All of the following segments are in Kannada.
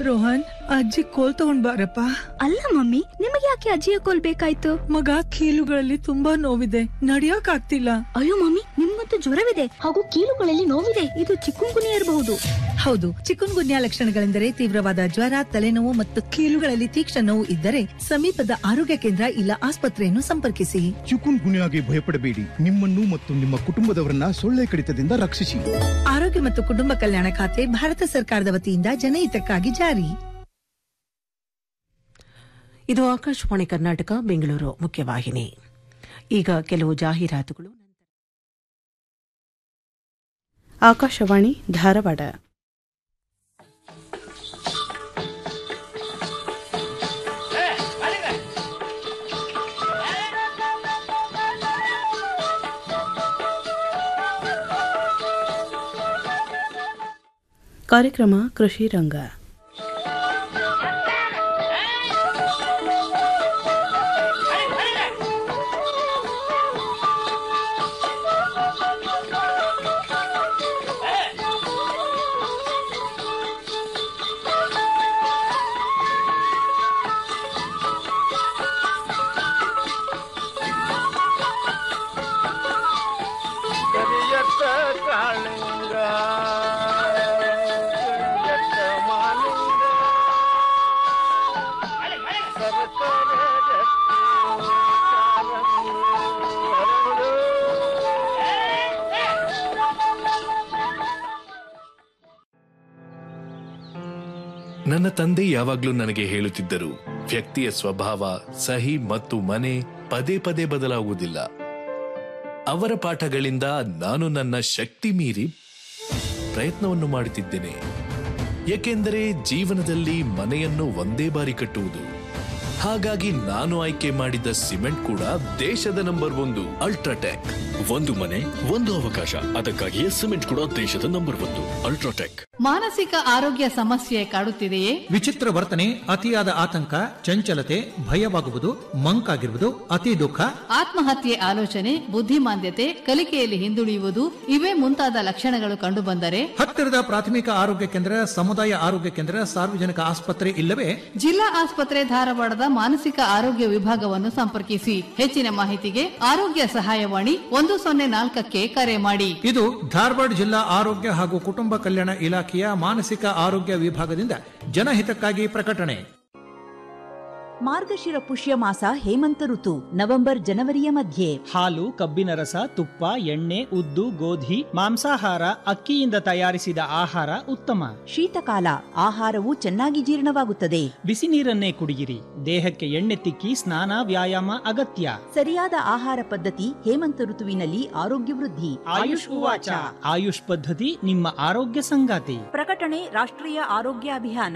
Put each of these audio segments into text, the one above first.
ರೋಹನ್ ಅಜ್ಜಿ ಕೋಲ್ ತಗೊಂಡ್ ಬಾರಪ್ಪ ಅಲ್ಲ ಮಮ್ಮಿ ನಿಮಗೆ ಯಾಕೆ ಅಜ್ಜಿಯ ಕೋಲ್ ಬೇಕಾಯ್ತು ಮಗ ಕೀಲುಗಳಲ್ಲಿ ತುಂಬಾ ನೋವಿದೆ ನಡಿಯಕ್ ಆಗ್ತಿಲ್ಲ ಅಯ್ಯೋ ಮಮ್ಮಿ ನಿಮ್ಗಂತೂ ಜ್ವರವಿದೆ ಹಾಗೂ ಕೀಲುಗಳಲ್ಲಿ ನೋವಿದೆ ಇದು ಚಿಕ್ಕುಂಗುನಿ ಇರಬಹುದು ಹೌದು ಚಿಕುನ್ ಗುನ್ಯಾ ಲಕ್ಷಣಗಳೆಂದರೆ ತೀವ್ರವಾದ ಜ್ವರ ತಲೆನೋವು ಮತ್ತು ಕೀಲುಗಳಲ್ಲಿ ತೀಕ್ಷ್ಣ ನೋವು ಇದ್ದರೆ ಸಮೀಪದ ಆರೋಗ್ಯ ಕೇಂದ್ರ ಇಲ್ಲ ಆಸ್ಪತ್ರೆಯನ್ನು ಸಂಪರ್ಕಿಸಿ ಚಿಕುನ್ ಗುನ್ಯಾಗೆ ಭಯಪಡಬೇಡಿ ನಿಮ್ಮನ್ನು ಮತ್ತು ನಿಮ್ಮ ಕುಟುಂಬದವರನ್ನ ಸೊಳ್ಳೆ ಕಡಿತದಿಂದ ರಕ್ಷಿಸಿ ಆರೋಗ್ಯ ಮತ್ತು ಕುಟುಂಬ ಕಲ್ಯಾಣ ಖಾತೆ ಭಾರತ ಸರ್ಕಾರದ ವತಿಯಿಂದ ಜನಹಿತಕ್ಕಾಗಿ ಜಾರಿ ಇದು ಆಕಾಶವಾಣಿ ಕರ್ನಾಟಕ ಬೆಂಗಳೂರು ಮುಖ್ಯವಾಹಿನಿ ಈಗ ಕೆಲವು ಜಾಹೀರಾತುಗಳು ಆಕಾಶವಾಣಿ ಧಾರವಾಡ ಕಾರ್ಯಕ್ರಮ ಕೃಷಿ ರಂಗ ಕರಿಯತ್ತ ಕಾಳಿಂಗ ಕರಿಯತ್ತ ಮಾಲಿಂಗ ಸರಸರ ಜಟ್ಟಿ ಕಾರಂಗಿ ಹರಳು. ನನ್ನ ತಂದೆ ಯಾವಾಗ್ಲೂ ನನಗೆ ಹೇಳುತ್ತಿದ್ದರು ವ್ಯಕ್ತಿಯ ಸ್ವಭಾವ ಸಹಿ ಮತ್ತು ಮನೆ ಪದೇ ಪದೇ ಬದಲಾಗುವುದಿಲ್ಲ ಅವರ ಪಾಠಗಳಿಂದ ನಾನು ನನ್ನ ಶಕ್ತಿ ಮೀರಿ ಪ್ರಯತ್ನವನ್ನು ಮಾಡುತ್ತಿದ್ದೇನೆ ಏಕೆಂದರೆ ಜೀವನದಲ್ಲಿ ಮನೆಯನ್ನು ಒಂದೇ ಬಾರಿ ಕಟ್ಟುವುದು ಹಾಗಾಗಿ ನಾನು ಆಯ್ಕೆ ಮಾಡಿದ ಸಿಮೆಂಟ್ ಕೂಡ ದೇಶದ ನಂಬರ್ ಒಂದು ಅಲ್ಟ್ರಾಟೆಕ್ ಒಂದು ಮನೆ ಒಂದು ಅವಕಾಶ ಅದಕ್ಕಾಗಿಯೇ ಸಿಮೆಂಟ್ ಕೂಡ ದೇಶದ ನಂಬರ್ ಒಂದು ಅಲ್ಟ್ರಾಟೆಕ್ ಮಾನಸಿಕ ಆರೋಗ್ಯ ಸಮಸ್ಯೆ ಕಾಡುತ್ತಿದೆಯೇ ವಿಚಿತ್ರ ವರ್ತನೆ ಅತಿಯಾದ ಆತಂಕ ಚಂಚಲತೆ ಭಯವಾಗುವುದು ಮಂಕಾಗಿರುವುದು ಅತಿ ದುಃಖ ಆತ್ಮಹತ್ಯೆ ಆಲೋಚನೆ ಬುದ್ಧಿಮಾಂದ್ಯತೆ ಕಲಿಕೆಯಲ್ಲಿ ಹಿಂದುಳಿಯುವುದು ಇವೇ ಮುಂತಾದ ಲಕ್ಷಣಗಳು ಕಂಡುಬಂದರೆ ಹತ್ತಿರದ ಪ್ರಾಥಮಿಕ ಆರೋಗ್ಯ ಕೇಂದ್ರ ಸಮುದಾಯ ಆರೋಗ್ಯ ಕೇಂದ್ರ ಸಾರ್ವಜನಿಕ ಆಸ್ಪತ್ರೆ ಇಲ್ಲವೇ ಜಿಲ್ಲಾ ಆಸ್ಪತ್ರೆ ಧಾರವಾಡದ ಮಾನಸಿಕ ಆರೋಗ್ಯ ವಿಭಾಗವನ್ನು ಸಂಪರ್ಕಿಸಿ ಹೆಚ್ಚಿನ ಮಾಹಿತಿಗೆ ಆರೋಗ್ಯ ಸಹಾಯವಾಣಿ ಒಂದು ಸೊನ್ನೆ ನಾಲ್ಕಕ್ಕೆ ಕರೆ ಮಾಡಿ ಇದು ಧಾರವಾಡ ಜಿಲ್ಲಾ ಆರೋಗ್ಯ ಹಾಗೂ ಕುಟುಂಬ ಕಲ್ಯಾಣ ಇಲಾಖೆಯ ಮಾನಸಿಕ ಆರೋಗ್ಯ ವಿಭಾಗದಿಂದ ಜನಹಿತಕ್ಕಾಗಿ ಪ್ರಕಟಣೆ ಮಾರ್ಗಶಿರ ಪುಷ್ಯ ಮಾಸ ಹೇಮಂತ ಋತು ನವೆಂಬರ್ ಜನವರಿಯ ಮಧ್ಯೆ ಹಾಲು ಕಬ್ಬಿನ ರಸ ತುಪ್ಪ ಎಣ್ಣೆ ಉದ್ದು ಗೋಧಿ ಮಾಂಸಾಹಾರ ಅಕ್ಕಿಯಿಂದ ತಯಾರಿಸಿದ ಆಹಾರ ಉತ್ತಮ ಶೀತಕಾಲ ಆಹಾರವು ಚೆನ್ನಾಗಿ ಜೀರ್ಣವಾಗುತ್ತದೆ ಬಿಸಿ ನೀರನ್ನೇ ಕುಡಿಯಿರಿ ದೇಹಕ್ಕೆ ಎಣ್ಣೆ ತಿಕ್ಕಿ ಸ್ನಾನ ವ್ಯಾಯಾಮ ಅಗತ್ಯ ಸರಿಯಾದ ಆಹಾರ ಪದ್ಧತಿ ಹೇಮಂತ ಋತುವಿನಲ್ಲಿ ಆರೋಗ್ಯ ವೃದ್ಧಿ ಆಯುಷ್ ಉವಾಚ ಆಯುಷ್ ಪದ್ಧತಿ ನಿಮ್ಮ ಆರೋಗ್ಯ ಸಂಗಾತಿ ಪ್ರಕಟಣೆ ರಾಷ್ಟ್ರೀಯ ಆರೋಗ್ಯ ಅಭಿಯಾನ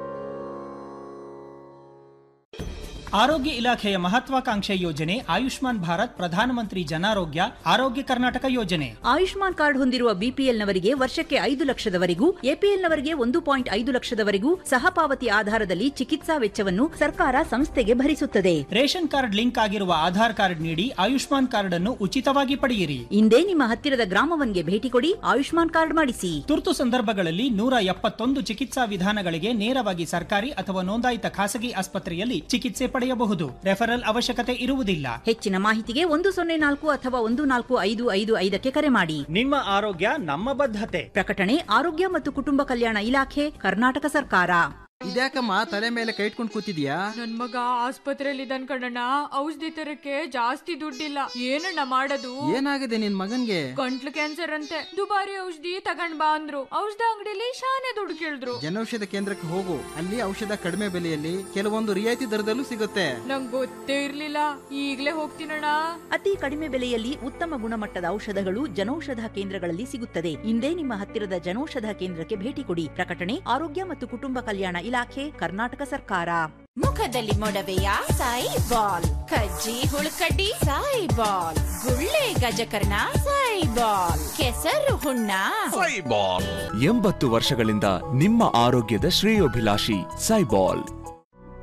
ಆರೋಗ್ಯ ಇಲಾಖೆಯ ಮಹತ್ವಾಕಾಂಕ್ಷೆ ಯೋಜನೆ ಆಯುಷ್ಮಾನ್ ಭಾರತ್ ಪ್ರಧಾನಮಂತ್ರಿ ಜನಾರೋಗ್ಯ ಆರೋಗ್ಯ ಕರ್ನಾಟಕ ಯೋಜನೆ ಆಯುಷ್ಮಾನ್ ಕಾರ್ಡ್ ಹೊಂದಿರುವ ಬಿಪಿಎಲ್ನವರಿಗೆ ವರ್ಷಕ್ಕೆ ಐದು ಲಕ್ಷದವರೆಗೂ ಎಪಿಎಲ್ನವರಿಗೆ ಒಂದು ಪಾಯಿಂಟ್ ಐದು ಲಕ್ಷದವರೆಗೂ ಸಹಪಾವತಿ ಆಧಾರದಲ್ಲಿ ಚಿಕಿತ್ಸಾ ವೆಚ್ಚವನ್ನು ಸರ್ಕಾರ ಸಂಸ್ಥೆಗೆ ಭರಿಸುತ್ತದೆ ರೇಷನ್ ಕಾರ್ಡ್ ಲಿಂಕ್ ಆಗಿರುವ ಆಧಾರ್ ಕಾರ್ಡ್ ನೀಡಿ ಆಯುಷ್ಮಾನ್ ಕಾರ್ಡ್ ಅನ್ನು ಉಚಿತವಾಗಿ ಪಡೆಯಿರಿ ಇಂದೇ ನಿಮ್ಮ ಹತ್ತಿರದ ಗ್ರಾಮವನ್ಗೆ ಭೇಟಿ ಕೊಡಿ ಆಯುಷ್ಮಾನ್ ಕಾರ್ಡ್ ಮಾಡಿಸಿ ತುರ್ತು ಸಂದರ್ಭಗಳಲ್ಲಿ ನೂರ ಎಪ್ಪತ್ತೊಂದು ಚಿಕಿತ್ಸಾ ವಿಧಾನಗಳಿಗೆ ನೇರವಾಗಿ ಸರ್ಕಾರಿ ಅಥವಾ ನೋಂದಾಯಿತ ಖಾಸಗಿ ಆಸ್ಪತ್ರೆಯಲ್ಲಿ ಚಿಕಿತ್ಸೆ ಪಡೆಯಬಹುದು ರೆಫರಲ್ ಅವಶ್ಯಕತೆ ಇರುವುದಿಲ್ಲ ಹೆಚ್ಚಿನ ಮಾಹಿತಿಗೆ ಒಂದು ಸೊನ್ನೆ ನಾಲ್ಕು ಅಥವಾ ಒಂದು ನಾಲ್ಕು ಐದು ಐದು ಐದಕ್ಕೆ ಕರೆ ಮಾಡಿ ನಿಮ್ಮ ಆರೋಗ್ಯ ನಮ್ಮ ಬದ್ಧತೆ ಪ್ರಕಟಣೆ ಆರೋಗ್ಯ ಮತ್ತು ಕುಟುಂಬ ಕಲ್ಯಾಣ ಇಲಾಖೆ ಕರ್ನಾಟಕ ಸರ್ಕಾರ ಇದ್ಯಾಕಮ್ಮ ತಲೆ ಮೇಲೆ ಕೈ ಇಟ್ಕೊಂಡು ಕೂತಿದ್ಯಾ ನನ್ ಮಗ ಆಸ್ಪತ್ರೆಯಲ್ಲಿ ಇದ್ದಾನ್ ಕಣಣ್ಣ ಔಷಧಿ ತರಕ್ಕೆ ಜಾಸ್ತಿ ದುಡ್ಡಿಲ್ಲ ಏನಣ್ಣ ಮಾಡೋದು ಏನಾಗಿದೆ ನಿನ್ ಮಗನ್ಗೆ ಗಂಟ್ಲು ಕ್ಯಾನ್ಸರ್ ಅಂತೆ ದುಬಾರಿ ಔಷಧಿ ತಗೊಂಡ್ ಬಾ ಅಂದ್ರು ಔಷಧ ಅಂಗಡಿಲಿ ಶಾನೆ ದುಡ್ಡು ಕೇಳಿದ್ರು ಜನೌಷಧ ಕೇಂದ್ರಕ್ಕೆ ಹೋಗು ಅಲ್ಲಿ ಔಷಧ ಕಡಿಮೆ ಬೆಲೆಯಲ್ಲಿ ಕೆಲವೊಂದು ರಿಯಾಯಿತಿ ದರದಲ್ಲೂ ಸಿಗುತ್ತೆ ನಂಗ್ ಗೊತ್ತೇ ಇರ್ಲಿಲ್ಲ ಈಗ್ಲೇ ಹೋಗ್ತೀನಣ್ಣ ಅತಿ ಕಡಿಮೆ ಬೆಲೆಯಲ್ಲಿ ಉತ್ತಮ ಗುಣಮಟ್ಟದ ಔಷಧಗಳು ಜನೌಷಧ ಕೇಂದ್ರಗಳಲ್ಲಿ ಸಿಗುತ್ತದೆ ಇಂದೇ ನಿಮ್ಮ ಹತ್ತಿರದ ಜನೌಷಧ ಕೇಂದ್ರಕ್ಕೆ ಭೇಟಿ ಕೊಡಿ ಪ್ರಕಟಣೆ ಆರೋಗ್ಯ ಮತ್ತು ಕುಟುಂಬ ಕಲ್ಯಾಣ ಇಲಾಖೆ ಕರ್ನಾಟಕ ಸರ್ಕಾರ ಮುಖದಲ್ಲಿ ಮೊಡವೆಯ ಸಾಯಿ ಬಾಲ್ ಕಜ್ಜಿ ಹುಳುಕಡ್ಡಿ ಸಾಯಿ ಬಾಲ್ ಗುಳ್ಳೆ ಗಜಕರ್ಣ ಸಾಯಿ ಬಾಲ್ ಕೆಸರು ಹುಣ್ಣ ಸೈಬಾಲ್ ಎಂಬತ್ತು ವರ್ಷಗಳಿಂದ ನಿಮ್ಮ ಆರೋಗ್ಯದ ಶ್ರೇಯೋಭಿಲಾಷಿ ಸೈಬಾಲ್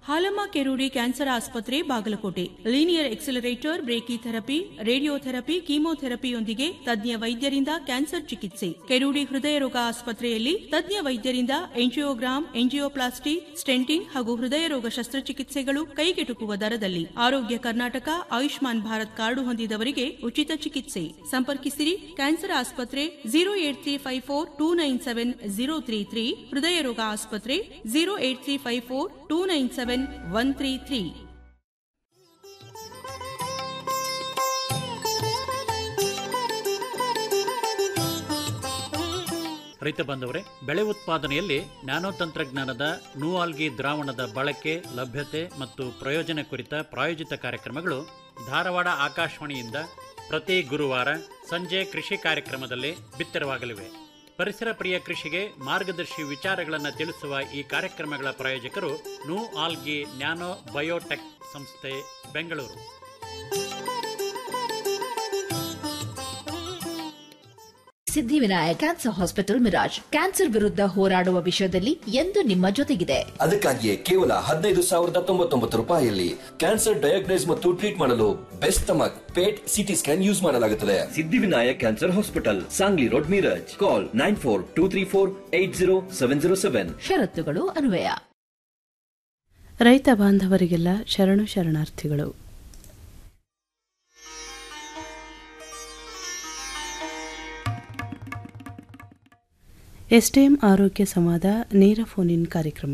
ಹಾಲಮ್ಮ ಕೆರೂಡಿ ಕ್ಯಾನ್ಸರ್ ಆಸ್ಪತ್ರೆ Bagalkote linear accelerator brachytherapy radiotherapy ಕೀಮೋಥೆರಪಿಯೊಂದಿಗೆ ತಜ್ಞ ವೈದ್ಯರಿಂದ ಕ್ಯಾನ್ಸರ್ ಚಿಕಿತ್ಸೆ ಕೆರೂಡಿ ಹೃದಯ ರೋಗ ಆಸ್ಪತ್ರೆಯಲ್ಲಿ ತಜ್ಞ ವೈದ್ಯರಿಂದ ಎಂಜಿಯೋಗ್ರಾಮ್ ಎಂಜಿಯೋಪ್ಲಾಸ್ಟಿ ಸ್ಟೆಂಟಿಂಗ್ ಹಾಗೂ ಹೃದಯ ರೋಗ ಶಸ್ತ್ರಚಿಕಿತ್ಸೆಗಳು ಕೈಗೆಟುಕುವ ದರದಲ್ಲಿ ಆರೋಗ್ಯ ಕರ್ನಾಟಕ ಆಯುಷ್ಮಾನ್ ಭಾರತ್ ಕಾರ್ಡು ಹೊಂದಿದವರಿಗೆ ಉಚಿತ ಚಿಕಿತ್ಸೆ ಸಂಪರ್ಕಿಸಿರಿ ಕ್ಯಾನ್ಸರ್ ಆಸ್ಪತ್ರೆ zero eight three five four two nine seven zero three three ಹೃದಯ ರೋಗ ಆಸ್ಪತ್ರೆ zero eight three five four two nine seven one three three ರೈತ ಬಾಂಧವರೇ ಬೆಳೆ ಉತ್ಪಾದನೆಯಲ್ಲಿ ನ್ಯಾನೋ ತಂತ್ರಜ್ಞಾನದ ನೂಆಲ್ಗಿ ದ್ರಾವಣದ ಬಳಕೆ ಲಭ್ಯತೆ ಮತ್ತು ಪ್ರಯೋಜನ ಕುರಿತ ಪ್ರಾಯೋಜಿತ ಕಾರ್ಯಕ್ರಮಗಳು ಧಾರವಾಡ ಆಕಾಶವಾಣಿಯಿಂದ ಪ್ರತಿ ಗುರುವಾರ ಸಂಜೆ ಕೃಷಿ ಕಾರ್ಯಕ್ರಮದಲ್ಲಿ ಬಿತ್ತರವಾಗಲಿವೆ ಪರಿಸರ ಪ್ರಿಯ ಕೃಷಿಗೆ ಮಾರ್ಗದರ್ಶಿ ವಿಚಾರಗಳನ್ನು ತಿಳಿಸುವ ಈ ಕಾರ್ಯಕ್ರಮಗಳ ಪ್ರಾಯೋಜಕರು ನೂ ಆಲ್ಗಿ ನ್ಯಾನೋ ಬಯೋಟೆಕ್ ಸಂಸ್ಥೆ Bengaluru Siddhivinayak cancer hospital Miraj cancer ವಿರುದ್ಧ ಹೋರಾಡುವ ವಿಷಯದಲ್ಲಿ ಎಂದು ನಿಮ್ಮ ಜೊತೆಗಿದೆ ಅದಕ್ಕಾಗಿಯೇ ಕೇವಲ ಹದಿನೈದು ಸಾವಿರದ ತೊಂಬತ್ತೊಂಬತ್ತು ರೂಪಾಯಿಯಲ್ಲಿ ಕ್ಯಾನ್ಸರ್ ಡಯಾಗ್ನೈಸ್ ಮತ್ತು ಟ್ರೀಟ್ ಮಾಡಲು best stomach PET CT scan use ಮಾಡಲಾಗುತ್ತದೆ Siddhivinayak cancer hospital Sangli road Miraj call nine four two three four eight zero seven zero seven ಷರತ್ತುಗಳು ಅನ್ವಯ ರೈತ ಬಾಂಧವರಿಗೆಲ್ಲ ಶರಣು ಶರಣಾರ್ಥಿಗಳು ಎಸ್ಟಿಎಂ ಆರೋಗ್ಯ ಸಂವಾದ ನೇರ ಫೋನ್ ಇನ್ ಕಾರ್ಯಕ್ರಮ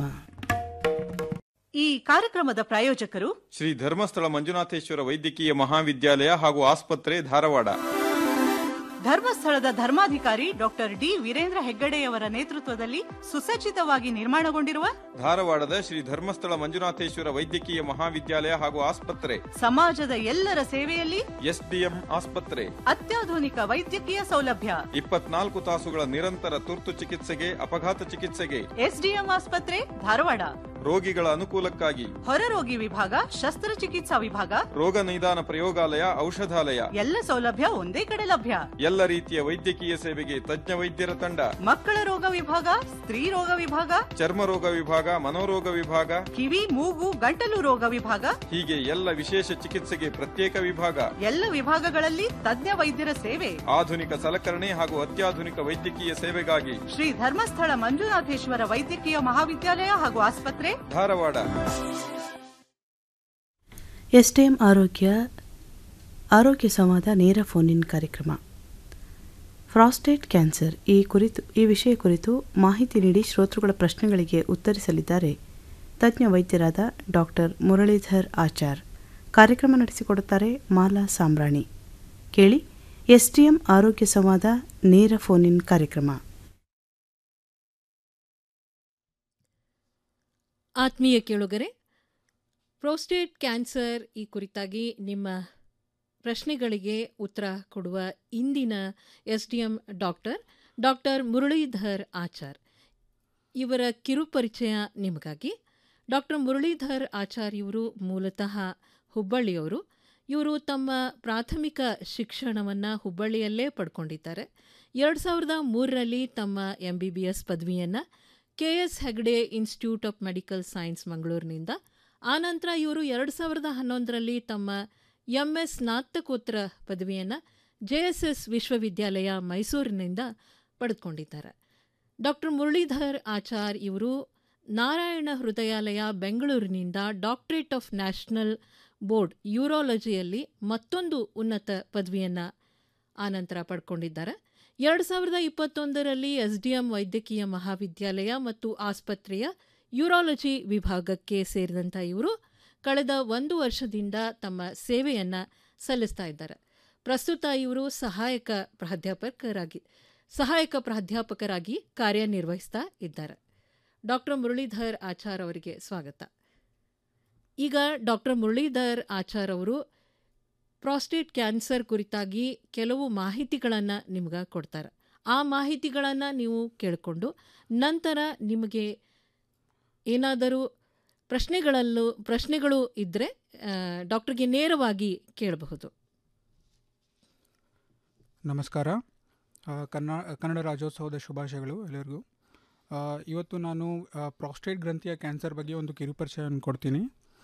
ಈ ಕಾರ್ಯಕ್ರಮದ ಪ್ರಾಯೋಜಕರು ಶ್ರೀ ಧರ್ಮಸ್ಥಳ ಮಂಜುನಾಥೇಶ್ವರ ವೈದ್ಯಕೀಯ ಮಹಾವಿದ್ಯಾಲಯ ಹಾಗೂ ಆಸ್ಪತ್ರೆ ಧಾರವಾಡ ಧರ್ಮಸ್ಥಳದ ಧರ್ಮಾಧಿಕಾರಿ ಡಾಕ್ಟರ್ ಡಿ ವೀರೇಂದ್ರ ಹೆಗ್ಗಡೆಯವರ ನೇತೃತ್ವದಲ್ಲಿ ಸುಸಜ್ಜಿತವಾಗಿ ನಿರ್ಮಾಣಗೊಂಡಿರುವ ಧಾರವಾಡದ ಶ್ರೀ ಧರ್ಮಸ್ಥಳ ಮಂಜುನಾಥೇಶ್ವರ ವೈದ್ಯಕೀಯ ಮಹಾವಿದ್ಯಾಲಯ ಹಾಗೂ ಆಸ್ಪತ್ರೆ ಸಮಾಜದ ಎಲ್ಲರ ಸೇವೆಯಲ್ಲಿ ಎಸ್ಡಿಎಂ ಆಸ್ಪತ್ರೆ ಅತ್ಯಾಧುನಿಕ ವೈದ್ಯಕೀಯ ಸೌಲಭ್ಯ ಇಪ್ಪತ್ನಾಲ್ಕು ತಾಸುಗಳ ನಿರಂತರ ತುರ್ತು ಚಿಕಿತ್ಸೆಗೆ ಅಪಘಾತ ಚಿಕಿತ್ಸೆಗೆ ಎಸ್ಡಿಎಂ ಆಸ್ಪತ್ರೆ ಧಾರವಾಡ ರೋಗಿಗಳ ಅನುಕೂಲಕ್ಕಾಗಿ ಹೊರರೋಗಿ ವಿಭಾಗ ಶಸ್ತ್ರಚಿಕಿತ್ಸಾ ವಿಭಾಗ ರೋಗ ನಿದಾನ ಪ್ರಯೋಗಾಲಯ ಔಷಧಾಲಯ ಎಲ್ಲ ಸೌಲಭ್ಯ ಒಂದೇ ಕಡೆ ಲಭ್ಯ ಎಲ್ಲ ರೀತಿಯ ವೈದ್ಯಕೀಯ ಸೇವೆಗೆ ತಜ್ಞ ವೈದ್ಯರ ತಂಡ ಮಕ್ಕಳ ರೋಗ ವಿಭಾಗ ಸ್ತ್ರೀ ರೋಗ ವಿಭಾಗ ಚರ್ಮ ರೋಗ ವಿಭಾಗ ಮನೋರೋಗ ವಿಭಾಗ ಕಿವಿ ಮೂಗು ಗಂಟಲು ರೋಗ ವಿಭಾಗ ಹೀಗೆ ಎಲ್ಲ ವಿಶೇಷ ಚಿಕಿತ್ಸೆಗೆ ಪ್ರತ್ಯೇಕ ವಿಭಾಗ ಎಲ್ಲ ವಿಭಾಗಗಳಲ್ಲಿ ತಜ್ಞ ವೈದ್ಯರ ಸೇವೆ ಆಧುನಿಕ ಸಲಕರಣೆ ಹಾಗೂ ಅತ್ಯಾಧುನಿಕ ವೈದ್ಯಕೀಯ ಸೇವೆಗಾಗಿ ಶ್ರೀ ಧರ್ಮಸ್ಥಳ ಮಂಜುನಾಥೇಶ್ವರ ವೈದ್ಯಕೀಯ ಮಹಾವಿದ್ಯಾಲಯ ಹಾಗೂ ಆಸ್ಪತ್ರೆ ಧಾರವಾಡ ಎಸ್ಟಿಎಂ ಆರೋಗ್ಯ ಆರೋಗ್ಯ ಸಂವಾದ ನೇರ ಫೋನ್ ಇನ್ ಕಾರ್ಯಕ್ರಮ ಫ್ರಾಸ್ಟೇಟ್ ಕ್ಯಾನ್ಸರ್ ಈ ಕುರಿತು ಈ ವಿಷಯ ಕುರಿತು ಮಾಹಿತಿ ನೀಡಿ ಶ್ರೋತೃಗಳ ಪ್ರಶ್ನೆಗಳಿಗೆ ಉತ್ತರಿಸಲಿದ್ದಾರೆ ತಜ್ಞ ವೈದ್ಯರಾದ ಡಾಕ್ಟರ್ ಮುರಳೀಧರ್ ಆಚಾರ್ ಕಾರ್ಯಕ್ರಮ ನಡೆಸಿಕೊಡುತ್ತಾರೆ ಮಾಲಾ ಸಾಂಬ್ರಾಣಿ ಕೇಳಿ ಎಸ್ಟಿಎಂ ಆರೋಗ್ಯ ಸಂವಾದ ನೇರ ಫೋನ್ ಇನ್ ಕಾರ್ಯಕ್ರಮ ಆತ್ಮೀಯ ಕೇಳುಗರೆ ಪ್ರೋಸ್ಟೇಟ್ ಕ್ಯಾನ್ಸರ್ ಈ ಕುರಿತಾಗಿ ನಿಮ್ಮ ಪ್ರಶ್ನೆಗಳಿಗೆ ಉತ್ತರ ಕೊಡುವ ಇಂದಿನ S D M doctor doctor Muralidhar Achar ಇವರ ಕಿರುಪರಿಚಯ ನಿಮಗಾಗಿ ಡಾಕ್ಟರ್ ಮುರಳೀಧರ್ ಆಚಾರ್ ಇವರು ಮೂಲತಃ ಹುಬ್ಬಳ್ಳಿಯವರು ಇವರು ತಮ್ಮ ಪ್ರಾಥಮಿಕ ಶಿಕ್ಷಣವನ್ನು ಹುಬ್ಬಳ್ಳಿಯಲ್ಲೇ ಪಡ್ಕೊಂಡಿದ್ದಾರೆ ಎರಡು ಸಾವಿರದ ಮೂರರಲ್ಲಿ ತಮ್ಮ ಎಂ ಬಿ ಬಿ ಎಸ್ ಪದವಿಯನ್ನು K S Hegde institute of medical science ಮಂಗಳೂರಿನಿಂದ ಆನಂತರ ಇವರು ಎರಡು ಸಾವಿರದ ಹನ್ನೊಂದರಲ್ಲಿ ತಮ್ಮ ಎಂ ಎಸ್ ಸ್ನಾತಕೋತ್ತರ ಪದವಿಯನ್ನು ಜೆ ಎಸ್ ಎಸ್ ವಿಶ್ವವಿದ್ಯಾಲಯ ಮೈಸೂರಿನಿಂದ ಪಡೆದುಕೊಂಡಿದ್ದಾರೆ ಡಾಕ್ಟರ್ ಮುರಳೀಧರ್ ಆಚಾರ್ ಇವರು ನಾರಾಯಣ ಹೃದಯಾಲಯ ಬೆಂಗಳೂರಿನಿಂದ ಡಾಕ್ಟರೇಟ್ ಆಫ್ ನ್ಯಾಷನಲ್ ಬೋರ್ಡ್ ಯೂರಾಲಜಿಯಲ್ಲಿ ಮತ್ತೊಂದು ಉನ್ನತ ಪದವಿಯನ್ನು ಆನಂತರ ಪಡ್ಕೊಂಡಿದ್ದಾರೆ ಎರಡು ಸಾವಿರದ ಇಪ್ಪತ್ತೊಂದರಲ್ಲಿ ಎಸ್ ಡಿ ಎಂ ವೈದ್ಯಕೀಯ ಮಹಾವಿದ್ಯಾಲಯ ಮತ್ತು ಆಸ್ಪತ್ರೆಯ ಯೂರಾಲಜಿ ವಿಭಾಗಕ್ಕೆ ಸೇರಿದಂಥ ಇವರು ಕಳೆದ ಒಂದು ವರ್ಷದಿಂದ ತಮ್ಮ ಸೇವೆಯನ್ನು ಸಲ್ಲಿಸ್ತಾ ಇದ್ದಾರೆ ಪ್ರಸ್ತುತ ಇವರು ಸಹಾಯಕ ಪ್ರಾಧ್ಯಾಪಕರಾಗಿ ಸಹಾಯಕ ಪ್ರಾಧ್ಯಾಪಕರಾಗಿ ಕಾರ್ಯನಿರ್ವಹಿಸ್ತಾ ಇದ್ದಾರೆ ಡಾಕ್ಟರ್ ಮುರಳೀಧರ್ ಆಚಾರ್ ಅವರಿಗೆ ಸ್ವಾಗತ ಈಗ ಡಾಕ್ಟರ್ ಮುರಳೀಧರ್ ಆಚಾರ್ ಅವರು ಪ್ರಾಸ್ಟೇಟ್ ಕ್ಯಾನ್ಸರ್ ಕುರಿತಾಗಿ ಕೆಲವು ಮಾಹಿತಿಗಳನ್ನು ನಿಮ್ಗೆ ಕೊಡ್ತಾರೆ ಆ ಮಾಹಿತಿಗಳನ್ನು ನೀವು ಕೇಳಿಕೊಂಡು ನಂತರ ನಿಮಗೆ ಏನಾದರೂ ಪ್ರಶ್ನೆಗಳಲ್ಲೂ ಪ್ರಶ್ನೆಗಳು ಇದ್ದರೆ ಡಾಕ್ಟರ್ಗೆ ನೇರವಾಗಿ ಕೇಳಬಹುದು ನಮಸ್ಕಾರ ಆ, ಕನ್ನಡ ಕನ್ನಡ ರಾಜ್ಯೋತ್ಸವದ ಶುಭಾಶಯಗಳು ಎಲ್ಲರಿಗೂ ಆ, ಇವತ್ತು ನಾನು ಪ್ರಾಸ್ಟೇಟ್ ಗ್ರಂಥಿಯ ಕ್ಯಾನ್ಸರ್ ಬಗ್ಗೆ ಒಂದು ಕಿರುಪರಿಚಯವನ್ನು ಕೊಡ್ತೀನಿ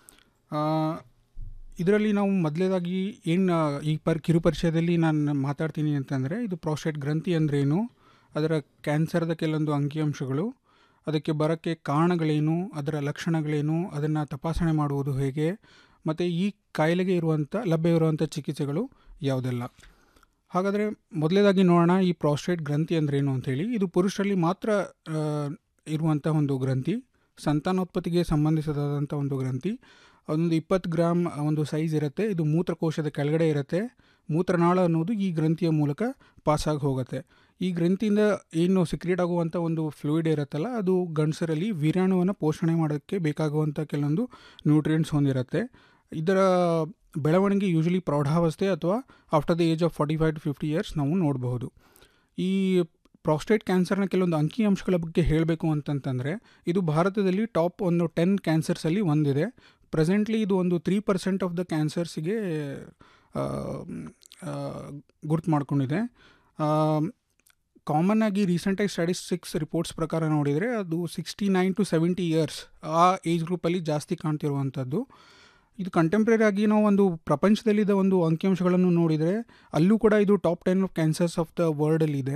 ಇದರಲ್ಲಿ ನಾವು ಮೊದಲೇದಾಗಿ ಏನು ಈ ಪರ್ ಕಿರುಪರಿಚಯದಲ್ಲಿ ನಾನು ಮಾತಾಡ್ತೀನಿ ಅಂತಂದರೆ ಇದು ಪ್ರಾಸ್ಟೇಟ್ ಗ್ರಂಥಿ ಅಂದ್ರೇನು ಅದರ ಕ್ಯಾನ್ಸರ್ದ ಕೆಲವೊಂದು ಅಂಕಿಅಂಶಗಳು ಅದಕ್ಕೆ ಬರೋಕ್ಕೆ ಕಾರಣಗಳೇನು ಅದರ ಲಕ್ಷಣಗಳೇನು ಅದನ್ನು ತಪಾಸಣೆ ಮಾಡುವುದು ಹೇಗೆ ಮತ್ತು ಈ ಕಾಯಿಲೆಗೆ ಇರುವಂಥ ಲಭ್ಯ ಇರುವಂಥ ಚಿಕಿತ್ಸೆಗಳು ಯಾವುದೆಲ್ಲ ಹಾಗಾದರೆ ಮೊದಲೇದಾಗಿ ನೋಡೋಣ ಈ ಪ್ರಾಸ್ಟೇಟ್ ಗ್ರಂಥಿ ಅಂದ್ರೇನು ಅಂಥೇಳಿ ಇದು ಪುರುಷರಲ್ಲಿ ಮಾತ್ರ ಆ, ಇರುವಂಥ ಒಂದು ಗ್ರಂಥಿ ಸಂತಾನೋತ್ಪತ್ತಿಗೆ ಸಂಬಂಧಿಸಿದಂಥ ಒಂದು ಗ್ರಂಥಿ ಒಂದು ಇಪ್ಪತ್ತು ಗ್ರಾಮ್ ಒಂದು ಸೈಜ್ ಇರುತ್ತೆ ಇದು ಮೂತ್ರಕೋಶದ ಕೆಳಗಡೆ ಇರುತ್ತೆ ಮೂತ್ರನಾಳ ಅನ್ನೋದು ಈ ಗ್ರಂಥಿಯ ಮೂಲಕ ಪಾಸಾಗಿ ಹೋಗುತ್ತೆ ಈ ಗ್ರಂಥಿಯಿಂದ ಏನು ಸಿಕ್ರೇಟ್ ಆಗುವಂಥ ಒಂದು ಫ್ಲೂಯಿಡ್ ಇರುತ್ತಲ್ಲ ಅದು ಗಂಡಸರಲ್ಲಿ ವೀರ್ಯಾಣುವನ್ನು ಪೋಷಣೆ ಮಾಡೋಕ್ಕೆ ಬೇಕಾಗುವಂಥ ಕೆಲವೊಂದು ನ್ಯೂಟ್ರಿಯೆಂಟ್ಸ್ ಹೊಂದಿರುತ್ತೆ ಇದರ ಬೆಳವಣಿಗೆ ಯೂಶಲಿ ಪ್ರೌಢಾವಸ್ಥೆ ಅಥವಾ after the age of forty five to fifty years ನಾವು ನೋಡಬಹುದು ಈ ಪ್ರಾಸ್ಟೇಟ್ ಕ್ಯಾನ್ಸರ್ನ ಕೆಲವೊಂದು ಅಂಕಿಅಂಶಗಳ ಬಗ್ಗೆ ಹೇಳಬೇಕು ಅಂತಂತಂದರೆ ಇದು ಭಾರತದಲ್ಲಿ ಟಾಪ್ ಒಂದು ಟೆನ್ ಕ್ಯಾನ್ಸರ್ಸಲ್ಲಿ ಒಂದಿದೆ ಪ್ರೆಸೆಂಟ್ಲಿ ಇದು ಒಂದು ತ್ರೀ ಪರ್ಸೆಂಟ್ ಆಫ್ ದ ಕ್ಯಾನ್ಸರ್ಸಿಗೆ ಗುರ್ತು ಮಾಡ್ಕೊಂಡಿದೆ ಕಾಮನ್ ಆಗಿ ರೀಸೆಂಟಾಗಿ ಸ್ಟ್ಯಾಟಿಸ್ಟಿಕ್ಸ್ ರಿಪೋರ್ಟ್ಸ್ ಪ್ರಕಾರ ನೋಡಿದರೆ ಅದು sixty nine to seventy years ಆ ಏಜ್ ಗ್ರೂಪಲ್ಲಿ ಜಾಸ್ತಿ ಕಾಣ್ತಿರುವಂಥದ್ದು ಇದು ಕಂಟೆಂಪ್ರರಿ ಆಗಿ ನಾವು ಒಂದು ಪ್ರಪಂಚದಲ್ಲಿದ್ದ ಒಂದು ಅಂಕಿಅಂಶಗಳನ್ನು ನೋಡಿದರೆ ಅಲ್ಲೂ ಕೂಡ ಇದು top ten of cancers of the ವರ್ಲ್ಡಲ್ಲಿದೆ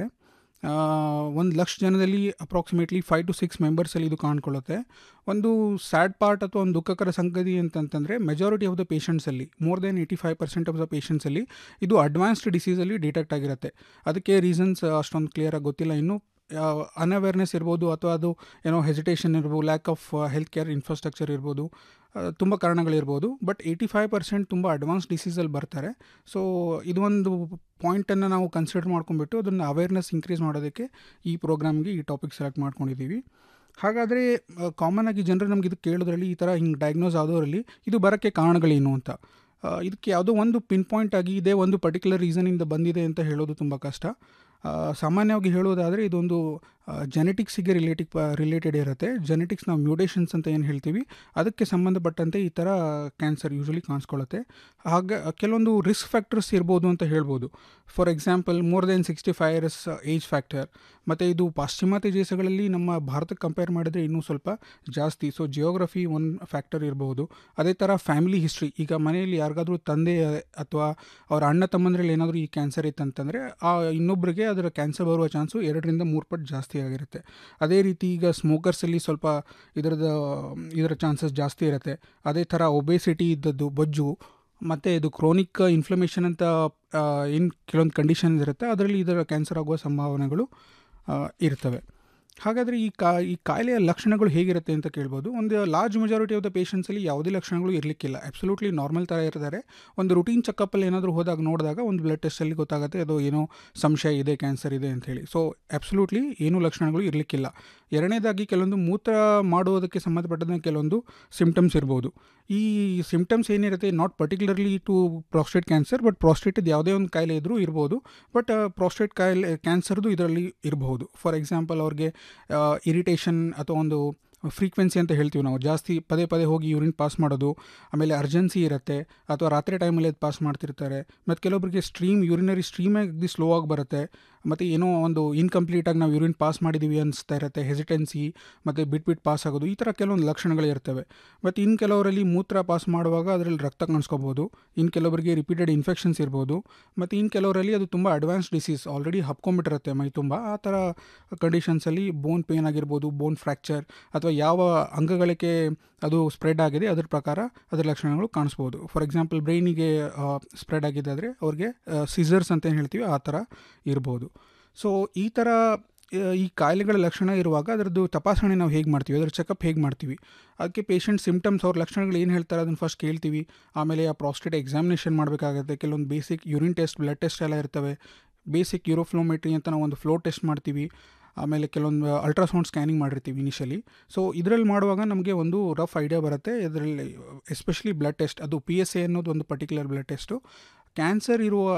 ಒಂದು ಲಕ್ಷ ಜನದಲ್ಲಿ ಅಪ್ರಾಕ್ಸಿಮೇಟ್ಲಿ ಫೈವ್ ಟು ಸಿಕ್ಸ್ ಮೆಂಬರ್ಸಲ್ಲಿ ಇದು ಕಾಣ್ಕೊಳ್ಳುತ್ತೆ ಒಂದು ಸ್ಯಾಡ್ ಪಾರ್ಟ್ ಅಥವಾ ಒಂದು ದುಃಖಕರ ಸಂಗತಿ ಅಂತಂತಂದರೆ ಮೆಜಾರಿಟಿ ಆಫ್ ದ ಪೇಷಂಟ್ಸಲ್ಲಿ more than eighty five percent of the ಪೇಷಂಟ್ಸಲ್ಲಿ ಇದು ಅಡ್ವಾನ್ಸ್ಡ್ ಡಿಸೀಸಲ್ಲಿ ಡಿಟೆಕ್ಟ್ ಆಗಿರುತ್ತೆ ಅದಕ್ಕೆ ರೀಸನ್ಸ್ ಅಷ್ಟೊಂದು ಕ್ಲಿಯರಾಗಿ ಗೊತ್ತಿಲ್ಲ ಇನ್ನು ಅನ್ಅವೇರ್ನೆಸ್ ಇರ್ಬೋದು ಅಥವಾ ಅದು ಏನೋ ಹೆಸಿಟೇಷನ್ ಇರ್ಬೋದು lack of health care infrastructure ಇರ್ಬೋದು ತುಂಬ ಕಾರಣಗಳಿರ್ಬೋದು ಬಟ್ ಏಯ್ಟಿ ಫೈವ್ ಪರ್ಸೆಂಟ್ ತುಂಬ ಅಡ್ವಾನ್ಸ್ ಡಿಸೀಸಲ್ಲಿ ಬರ್ತಾರೆ ಸೊ ಇದು ಒಂದು ಪಾಯಿಂಟನ್ನು ನಾವು ಕನ್ಸಿಡರ್ ಮಾಡ್ಕೊಂಡ್ಬಿಟ್ಟು ಅದನ್ನು ಅವೇರ್ನೆಸ್ ಇನ್ಕ್ರೀಸ್ ಮಾಡೋದಕ್ಕೆ ಈ ಪ್ರೋಗ್ರಾಮ್ಗೆ ಈ ಟಾಪಿಕ್ ಸೆಲೆಕ್ಟ್ ಮಾಡ್ಕೊಂಡಿದ್ದೀವಿ ಹಾಗಾದರೆ ಕಾಮನ್ ಆಗಿ ಜನರು ನಮ್ಗೆ ಇದು ಕೇಳೋದ್ರಲ್ಲಿ ಈ ಥರ ಹಿಂಗೆ ಡಯಾಗ್ನೋಸ್ ಆದವರಲ್ಲಿ ಇದು ಬರೋಕ್ಕೆ ಕಾರಣಗಳೇನು ಅಂತ ಆ, ಇದಕ್ಕೆ ಯಾವುದೋ ಒಂದು ಪಿನ್ ಪಾಯಿಂಟ್ ಆಗಿ ಇದೇ ಒಂದು ಪರ್ಟಿಕ್ಯುಲರ್ ರೀಸನಿಂದ ಬಂದಿದೆ ಅಂತ ಹೇಳೋದು ತುಂಬ ಕಷ್ಟ ಆ, ಸಾಮಾನ್ಯವಾಗಿ ಹೇಳೋದಾದರೆ ಇದೊಂದು ಜೆನೆಟಿಕ್ಸಿಗೆ ರಿಲೇಟಿಕ್ ರಿಲೇಟೆಡ್ ಇರುತ್ತೆ ಜೆನೆಟಿಕ್ಸ್ ನಾವು ಮ್ಯೂಟೇಷನ್ಸ್ ಅಂತ ಏನು ಹೇಳ್ತೀವಿ ಅದಕ್ಕೆ ಸಂಬಂಧಪಟ್ಟಂತೆ ಈ ಥರ ಕ್ಯಾನ್ಸರ್ ಯೂಶಲಿ ಕಾಣಿಸ್ಕೊಳ್ಳುತ್ತೆ ಹಾಗೆ ಕೆಲವೊಂದು ರಿಸ್ಕ್ ಫ್ಯಾಕ್ಟರ್ಸ್ ಇರ್ಬೋದು ಅಂತ ಹೇಳ್ಬೋದು for example more than sixty five years age factor ಮತ್ತು ಇದು ಪಾಶ್ಚಿಮಾತ್ಯ ದೇಶಗಳಲ್ಲಿ ನಮ್ಮ ಭಾರತಕ್ಕೆ ಕಂಪೇರ್ ಮಾಡಿದ್ರೆ ಇನ್ನೂ ಸ್ವಲ್ಪ ಜಾಸ್ತಿ ಸೊ ಜಿಯೋಗ್ರಫಿ ಒಂದು ಫ್ಯಾಕ್ಟರ್ ಇರಬಹುದು ಅದೇ ಥರ ಫ್ಯಾಮಿಲಿ ಹಿಸ್ಟ್ರಿ ಈಗ ಮನೆಯಲ್ಲಿ ಯಾರಿಗಾದ್ರೂ ತಂದೆ ಅಥವಾ ಅವರ ಅಣ್ಣ ತಮ್ಮಂದ್ರಲ್ಲಿ ಏನಾದರೂ ಈ ಕ್ಯಾನ್ಸರ್ ಇತ್ತಂತಂದರೆ ಆ ಇನ್ನೊಬ್ಬರಿಗೆ ಅದರ ಕ್ಯಾನ್ಸರ್ ಬರುವ ಚಾನ್ಸು ಎರಡರಿಂದ ಮೂರು ಪಟ್ಟು ಜಾಸ್ತಿ ಆಗಿರುತ್ತೆ ಅದೇ ರೀತಿ ಈಗ ಸ್ಮೋಕರ್ಸಲ್ಲಿ ಸ್ವಲ್ಪ ಇದರದ ಇದರ ಚಾನ್ಸಸ್ ಜಾಸ್ತಿ ಇರುತ್ತೆ ಅದೇ ಥರ ಒಬೇಸಿಟಿ ಇದ್ದದ್ದು ಬೊಜ್ಜು ಮತ್ತು ಇದು ಕ್ರೋನಿಕ್ ಇನ್ಫ್ಲಮೇಷನ್ ಅಂತ ಏನು ಕೆಲವೊಂದು ಕಂಡೀಷನ್ ಇರುತ್ತೆ ಅದರಲ್ಲಿ ಇದರ ಕ್ಯಾನ್ಸರ್ ಆಗುವ ಸಂಭಾವನೆಗಳು ಆ, ಇರ್ತವೆ ಹಾಗಾದರೆ ಈ ಕಾ ಈ ಕಾಯಿಲೆಯ ಲಕ್ಷಣಗಳು ಹೇಗಿರುತ್ತೆ ಅಂತ ಕೇಳ್ಬೋದು ಒಂದು ಲಾರ್ಜ್ ಮೆಜಾರಿಟಿ ಆಫ್ ದ ಪೇಷಂಟ್ಸಲ್ಲಿ ಯಾವುದೇ ಲಕ್ಷಣಗಳು ಇರಲಿಕ್ಕಿಲ್ಲ ಅಬ್ಸಲ್ಯೂಟ್ಲಿ ನಾರ್ಮಲ್ ಥರ ಇರ್ತಾರೆ ಒಂದು ರುಟೀನ್ ಚೆಕಪ್ಪಲ್ಲಿ ಏನಾದರೂ ಹೋದಾಗ ನೋಡಿದಾಗ ಒಂದು ಬ್ಲಡ್ ಟೆಸ್ಟಲ್ಲಿ ಗೊತ್ತಾಗುತ್ತೆ ಅದು ಏನೋ ಸಂಶಯ ಇದೆ ಕ್ಯಾನ್ಸರ್ ಇದೆ ಅಂಥೇಳಿ ಸೊ ಅಬ್ಸಲ್ಯೂಟ್ಲಿ ಏನೂ ಲಕ್ಷಣಗಳು ಇರಲಿಕ್ಕಿಲ್ಲ ಎರಡನೇದಾಗಿ ಕೆಲವೊಂದು ಮೂತ್ರ ಮಾಡುವುದಕ್ಕೆ ಸಂಬಂಧಪಟ್ಟಂತೆ ಕೆಲವೊಂದು ಸಿಮ್ಟಮ್ಸ್ ಇರ್ಬೋದು ಈ ಸಿಮ್ಟಮ್ಸ್ ಏನಿರುತ್ತೆ not particularly to prostate cancer but ಪ್ರಾಸ್ಟೇಟದ ಯಾವುದೇ ಒಂದು ಕಾಯಿಲೆ ಇದ್ರೂ ಇರ್ಬೋದು ಬಟ್ ಪ್ರಾಸ್ಟೇಟ್ ಕಾಯಿಲೆ ಕ್ಯಾನ್ಸರ್ದು ಇದರಲ್ಲಿ ಇರಬಹುದು ಫಾರ್ ಎಕ್ಸಾಂಪಲ್ ಅವ್ರಿಗೆ ಇರಿಟೇಷನ್ ಅಥವಾ ಒಂದು ಫ್ರೀಕ್ವೆನ್ಸಿ ಅಂತ ಹೇಳ್ತೀವಿ ನಾವು ಜಾಸ್ತಿ ಪದೇ ಪದೇ ಹೋಗಿ ಯೂರಿನ್ ಪಾಸ್ ಮಾಡೋದು ಆಮೇಲೆ ಅರ್ಜೆನ್ಸಿ ಇರುತ್ತೆ ಅಥವಾ ರಾತ್ರಿ ಟೈಮಲ್ಲಿ ಅದು ಪಾಸ್ ಮಾಡ್ತಿರ್ತಾರೆ ಮತ್ತು ಕೆಲವೊಬ್ಬರಿಗೆ ಸ್ಟ್ರೀಮ್ ಯೂರಿನರಿ ಸ್ಟ್ರೀಮೇ ಅಗದಿ ಸ್ಲೋ ಆಗಿ ಬರುತ್ತೆ ಮತ್ತು ಏನೋ ಒಂದು ಇನ್ಕಂಪ್ಲೀಟಾಗಿ ನಾವು ಯೂರಿನ್ ಪಾಸ್ ಮಾಡಿದ್ದೀವಿ ಅನಿಸ್ತಾ ಇರುತ್ತೆ ಹೆಸಿಟೆನ್ಸಿ ಮತ್ತು ಬಿಟ್ಬಿಟ್ಟು ಪಾಸ್ ಆಗೋದು ಈ ಥರ ಕೆಲವೊಂದು ಲಕ್ಷಣಗಳು ಇರ್ತವೆ ಮತ್ತು ಇನ್ನು ಕೆಲವರಲ್ಲಿ ಮೂತ್ರ ಪಾಸ್ ಮಾಡುವಾಗ ಅದರಲ್ಲಿ ರಕ್ತ ಕಾಣಿಸ್ಕೋಬೋದು ಇನ್ನು ಕೆಲವರಿಗೆ ರಿಪೀಟೆಡ್ ಇನ್ಫೆಕ್ಷನ್ಸ್ ಇರ್ಬೋದು ಮತ್ತು ಇನ್ನು ಕೆಲವರಲ್ಲಿ ಅದು ತುಂಬ ಅಡ್ವಾನ್ಸ್ ಡಿಸೀಸ್ ಆಲ್ರೆಡಿ ಹಬ್ಕೊಂಡ್ಬಿಟ್ಟಿರುತ್ತೆ ಮೈ ತುಂಬ ಆ ಥರ ಕಂಡೀಷನ್ಸಲ್ಲಿ ಬೋನ್ ಪೇನ್ ಆಗಿರ್ಬೋದು ಬೋನ್ ಫ್ರ್ಯಾಕ್ಚರ್ ಅಥವಾ ಯಾವ ಅಂಗಗಳಿಗೆ ಅದು ಸ್ಪ್ರೆಡ್ ಆಗಿದೆ ಅದ್ರ ಪ್ರಕಾರ ಅದರ ಲಕ್ಷಣಗಳು ಕಾಣಿಸ್ಬೋದು ಫಾರ್ ಎಕ್ಸಾಂಪಲ್ ಬ್ರೈನಿಗೆ ಸ್ಪ್ರೆಡ್ ಆಗಿದೆ ಆದರೆ ಅವ್ರಿಗೆ ಸಿಸರ್ಸ್ ಅಂತ ಏನು ಹೇಳ್ತೀವಿ ಆ ಥರ ಇರ್ಬೋದು ಸೊ ಈ ಥರ ಆ, ಈ ಕಾಯಿಲೆಗಳ ಲಕ್ಷಣ ಇರುವಾಗ ಅದರದ್ದು ತಪಾಸಣೆ ನಾವು ಹೇಗೆ ಮಾಡ್ತೀವಿ ಅದರ ಚೆಕಪ್ ಹೇಗೆ ಮಾಡ್ತೀವಿ ಅದಕ್ಕೆ ಪೇಷಂಟ್ ಸಿಮ್ಟಮ್ಸ್ ಅವ್ರ ಲಕ್ಷಣಗಳು ಏನು ಹೇಳ್ತಾರೆ ಅದನ್ನು ಫಸ್ಟ್ ಕೇಳ್ತೀವಿ ಆಮೇಲೆ ಆ ಪ್ರಾಸ್ಟೇಟ್ ಎಕ್ಸಾಮಿನೇಷನ್ ಮಾಡಬೇಕಾಗುತ್ತೆ ಕೆಲವೊಂದು basic urine test blood test ಎಲ್ಲ ಇರ್ತವೆ ಬೇಸಿಕ್ ಯೂರೋಫ್ಲೋಮೆಟ್ರಿ ಅಂತ ನಾವು ಒಂದು ಫ್ಲೋ ಟೆಸ್ಟ್ ಮಾಡ್ತೀವಿ ಆಮೇಲೆ ಕೆಲವೊಂದು ಅಲ್ಟ್ರಾಸೌಂಡ್ ಸ್ಕ್ಯಾನಿಂಗ್ ಮಾಡಿರ್ತೀವಿ ಇನಿಷಿಯಲಿ ಸೊ ಇದರಲ್ಲಿ ಮಾಡುವಾಗ ನಮಗೆ ಒಂದು ರಫ್ ಐಡಿಯಾ ಬರುತ್ತೆ ಇದರಲ್ಲಿ ಎಸ್ಪೆಷಲಿ ಬ್ಲಡ್ ಟೆಸ್ಟ್ ಅದು ಪಿ ಎಸ್ ಎ ಅನ್ನೋದು ಒಂದು ಪರ್ಟಿಕ್ಯುಲರ್ ಬ್ಲಡ್ ಟೆಸ್ಟು ಕ್ಯಾನ್ಸರ್ ಇರುವ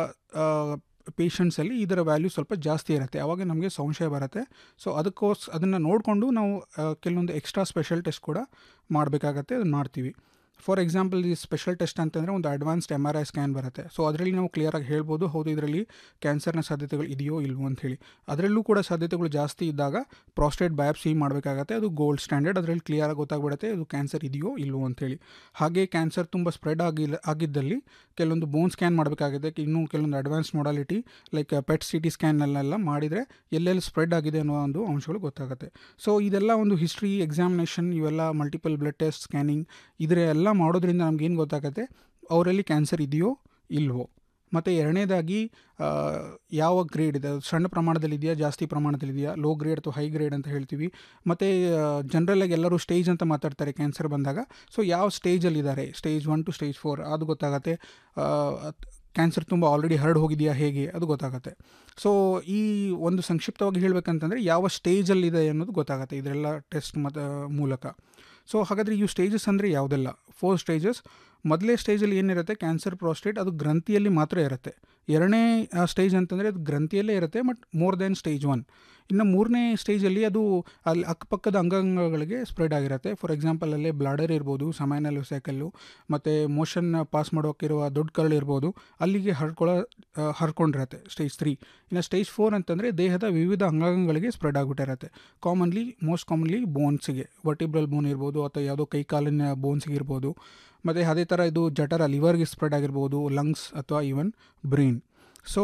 ಪೇಷಂಟ್ಸಲ್ಲಿ ಇದರ ವ್ಯಾಲ್ಯೂ ಸ್ವಲ್ಪ ಜಾಸ್ತಿ ಇರುತ್ತೆ ಆವಾಗ ನಮಗೆ ಸಂಶಯ ಬರುತ್ತೆ ಸೊ ಅದಕ್ಕೋಸ್ ಅದನ್ನು ನೋಡಿಕೊಂಡು ನಾವು ಆ, ಕೆಲವೊಂದು ಎಕ್ಸ್ಟ್ರಾ ಸ್ಪೆಷಲ್ ಟೆಸ್ಟ್ ಕೂಡ ಮಾಡಬೇಕಾಗತ್ತೆ ಅದನ್ನು ಮಾಡ್ತೀವಿ ಫಾರ್ ಎಕ್ಸಾಂಪಲ್ ಈ ಸ್ಪೆಷಲ್ ಟೆಸ್ಟ್ ಅಂತಂದರೆ ಒಂದು advanced M R I scan ಬರುತ್ತೆ ಸೊ ಅದರಲ್ಲಿ ನಾವು ಕ್ಲಿಯರಾಗಿ ಹೇಳ್ಬೋದು ಹೌದು ಇದರಲ್ಲಿ ಕ್ಯಾನ್ಸರ್ನ ಸಾಧ್ಯತೆಗಳು ಇದೆಯೋ ಇಲ್ವೋ ಅಂತ ಹೇಳಿ ಅದರಲ್ಲೂ ಕೂಡ ಸಾಧ್ಯತೆಗಳು ಜಾಸ್ತಿ ಇದ್ದಾಗ ಪ್ರಾಸ್ಟೇಟ್ ಬಯಾಪ್ಸಿ ಮಾಡಬೇಕಾಗತ್ತೆ ಅದು ಗೋಲ್ಡ್ ಸ್ಟ್ಯಾಂಡರ್ಡ್ ಅದರಲ್ಲಿ ಕ್ಲಿಯರಾಗಿ ಗೊತ್ತಾಗ್ಬಿಡುತ್ತೆ ಇದು ಕ್ಯಾನ್ಸರ್ ಇದೆಯೋ ಇಲ್ವೋ ಅಂತೇಳಿ ಹಾಗೆ ಕ್ಯಾನ್ಸರ್ ತುಂಬ ಸ್ಪ್ರೆಡ್ ಆಗಿಲ್ಲ ಆಗಿದ್ದಲ್ಲಿ ಕೆಲವೊಂದು ಬೋನ್ ಸ್ಕ್ಯಾನ್ ಮಾಡಬೇಕಾಗಿದೆ ಇನ್ನೂ ಕೆಲವೊಂದು advance modality like PET C T ಸ್ಕ್ಯಾನ್ನಲ್ಲೆಲ್ಲ ಮಾಡಿದರೆ ಎಲ್ಲೆಲ್ಲಿ ಸ್ಪ್ರೆಡ್ ಆಗಿದೆ ಅನ್ನೋ ಒಂದು ಅಂಶಗಳು ಗೊತ್ತಾಗುತ್ತೆ ಸೊ ಇದೆಲ್ಲ ಒಂದು ಹಿಸ್ಟ್ರಿ ಎಕ್ಸಾಮಿನೇಷನ್ ಇವೆಲ್ಲ ಮಲ್ಟಿಪಲ್ ಬ್ಲಡ್ ಟೆಸ್ಟ್ ಸ್ಕ್ಯಾನಿಂಗ್ ಇದ್ರೆ ಎಲ್ಲ ಮಾಡೋದ್ರಿಂದ ನಮ್ಗೇನು ಗೊತ್ತಾಗುತ್ತೆ ಅವರಲ್ಲಿ ಕ್ಯಾನ್ಸರ್ ಇದೆಯೋ ಇಲ್ವೋ ಮತ್ತು ಎರಡನೇದಾಗಿ ಆ, ಯಾವ ಗ್ರೇಡ್ ಇದೆ ಅದು ಸಣ್ಣ ಪ್ರಮಾಣದಲ್ಲಿ ಇದೆಯಾ ಜಾಸ್ತಿ ಪ್ರಮಾಣದಲ್ಲಿ ಇದೆಯಾ ಲೋ ಗ್ರೇಡ್ ಅಥವಾ ಹೈ ಗ್ರೇಡ್ ಅಂತ ಹೇಳ್ತೀವಿ ಮತ್ತು ಜನರಲಾಗಿ ಎಲ್ಲರೂ ಸ್ಟೇಜ್ ಅಂತ ಮಾತಾಡ್ತಾರೆ ಕ್ಯಾನ್ಸರ್ ಬಂದಾಗ ಸೊ ಯಾವ ಸ್ಟೇಜಲ್ಲಿದ್ದಾರೆ stage one two stage four ಅದು ಗೊತ್ತಾಗುತ್ತೆ ಕ್ಯಾನ್ಸರ್ ತುಂಬ ಆಲ್ರೆಡಿ ಹರಡ್ ಹೋಗಿದೆಯಾ ಹೇಗೆ ಅದು ಗೊತ್ತಾಗುತ್ತೆ ಸೊ ಈ ಒಂದು ಸಂಕ್ಷಿಪ್ತವಾಗಿ ಹೇಳಬೇಕಂತಂದರೆ ಯಾವ ಸ್ಟೇಜಲ್ಲಿದೆ ಅನ್ನೋದು ಗೊತ್ತಾಗುತ್ತೆ ಇದರೆಲ್ಲ ಟೆಸ್ಟ್ ಮತ್ತು ಮೂಲಕ ಸೊ ಹಾಗಾದರೆ ಇವು ಸ್ಟೇಜಸ್ ಅಂದರೆ ಯಾವುದೆಲ್ಲ ಫೋರ್ ಸ್ಟೇಜಸ್ ಮೊದಲೇ ಸ್ಟೇಜಲ್ಲಿ ಏನಿರುತ್ತೆ ಕ್ಯಾನ್ಸರ್ ಪ್ರಾಸ್ಟೇಟ್ ಅದು ಗ್ರಂಥಿಯಲ್ಲಿ ಮಾತ್ರ ಇರುತ್ತೆ ಎರಡನೇ ಸ್ಟೇಜ್ ಅಂತಂದರೆ ಅದು ಗ್ರಂಥಿಯಲ್ಲೇ ಇರುತ್ತೆ but more than stage one ಇನ್ನು ಮೂರನೇ ಸ್ಟೇಜಲ್ಲಿ ಅದು ಅಲ್ಲಿ ಅಕ್ಕಪಕ್ಕದ ಅಂಗಾಂಗಗಳಿಗೆ ಸ್ಪ್ರೆಡ್ ಆಗಿರುತ್ತೆ ಫಾರ್ ಎಕ್ಸಾಂಪಲ್ ಅಲ್ಲೇ ಬ್ಲಾಡರ್ ಇರ್ಬೋದು ಸಮಯನಲ್ಲಿ ಸೈಕಲ್ಲು ಮತ್ತು ಮೋಷನ್ ಪಾಸ್ ಮಾಡೋಕ್ಕಿರುವ ದೊಡ್ಡ ಕರಳು ಇರ್ಬೋದು ಅಲ್ಲಿಗೆ ಹರ್ಕೊಳ್ಳೋ ಆ, ಹರ್ಕೊಂಡಿರತ್ತೆ ಸ್ಟೇಜ್ ತ್ರೀ ಇನ್ನು ಸ್ಟೇಜ್ ಫೋರ್ ಅಂತಂದರೆ ದೇಹದ ವಿವಿಧ ಅಂಗಾಂಗಗಳಿಗೆ ಸ್ಪ್ರೆಡ್ ಆಗಿಬಿಟ್ಟಿರತ್ತೆ ಕಾಮನ್ಲಿ ಮೋಸ್ಟ್ ಕಾಮನ್ಲಿ ಬೋನ್ಸ್ಗೆ ವರ್ಟಿಬ್ರಲ್ ಬೋನ್ ಇರ್ಬೋದು ಅಥವಾ ಯಾವುದೋ ಕೈ ಕಾಲಿನ ಬೋನ್ಸ್ಗೆ ಇರ್ಬೋದು ಮತ್ತು ಅದೇ ಥರ ಇದು ಜಠರ ಲಿವರ್ಗೆ ಸ್ಪ್ರೆಡ್ ಆಗಿರ್ಬೋದು ಲಂಗ್ಸ್ ಅಥವಾ ಈವನ್ ಬ್ರೈನ್ ಸೊ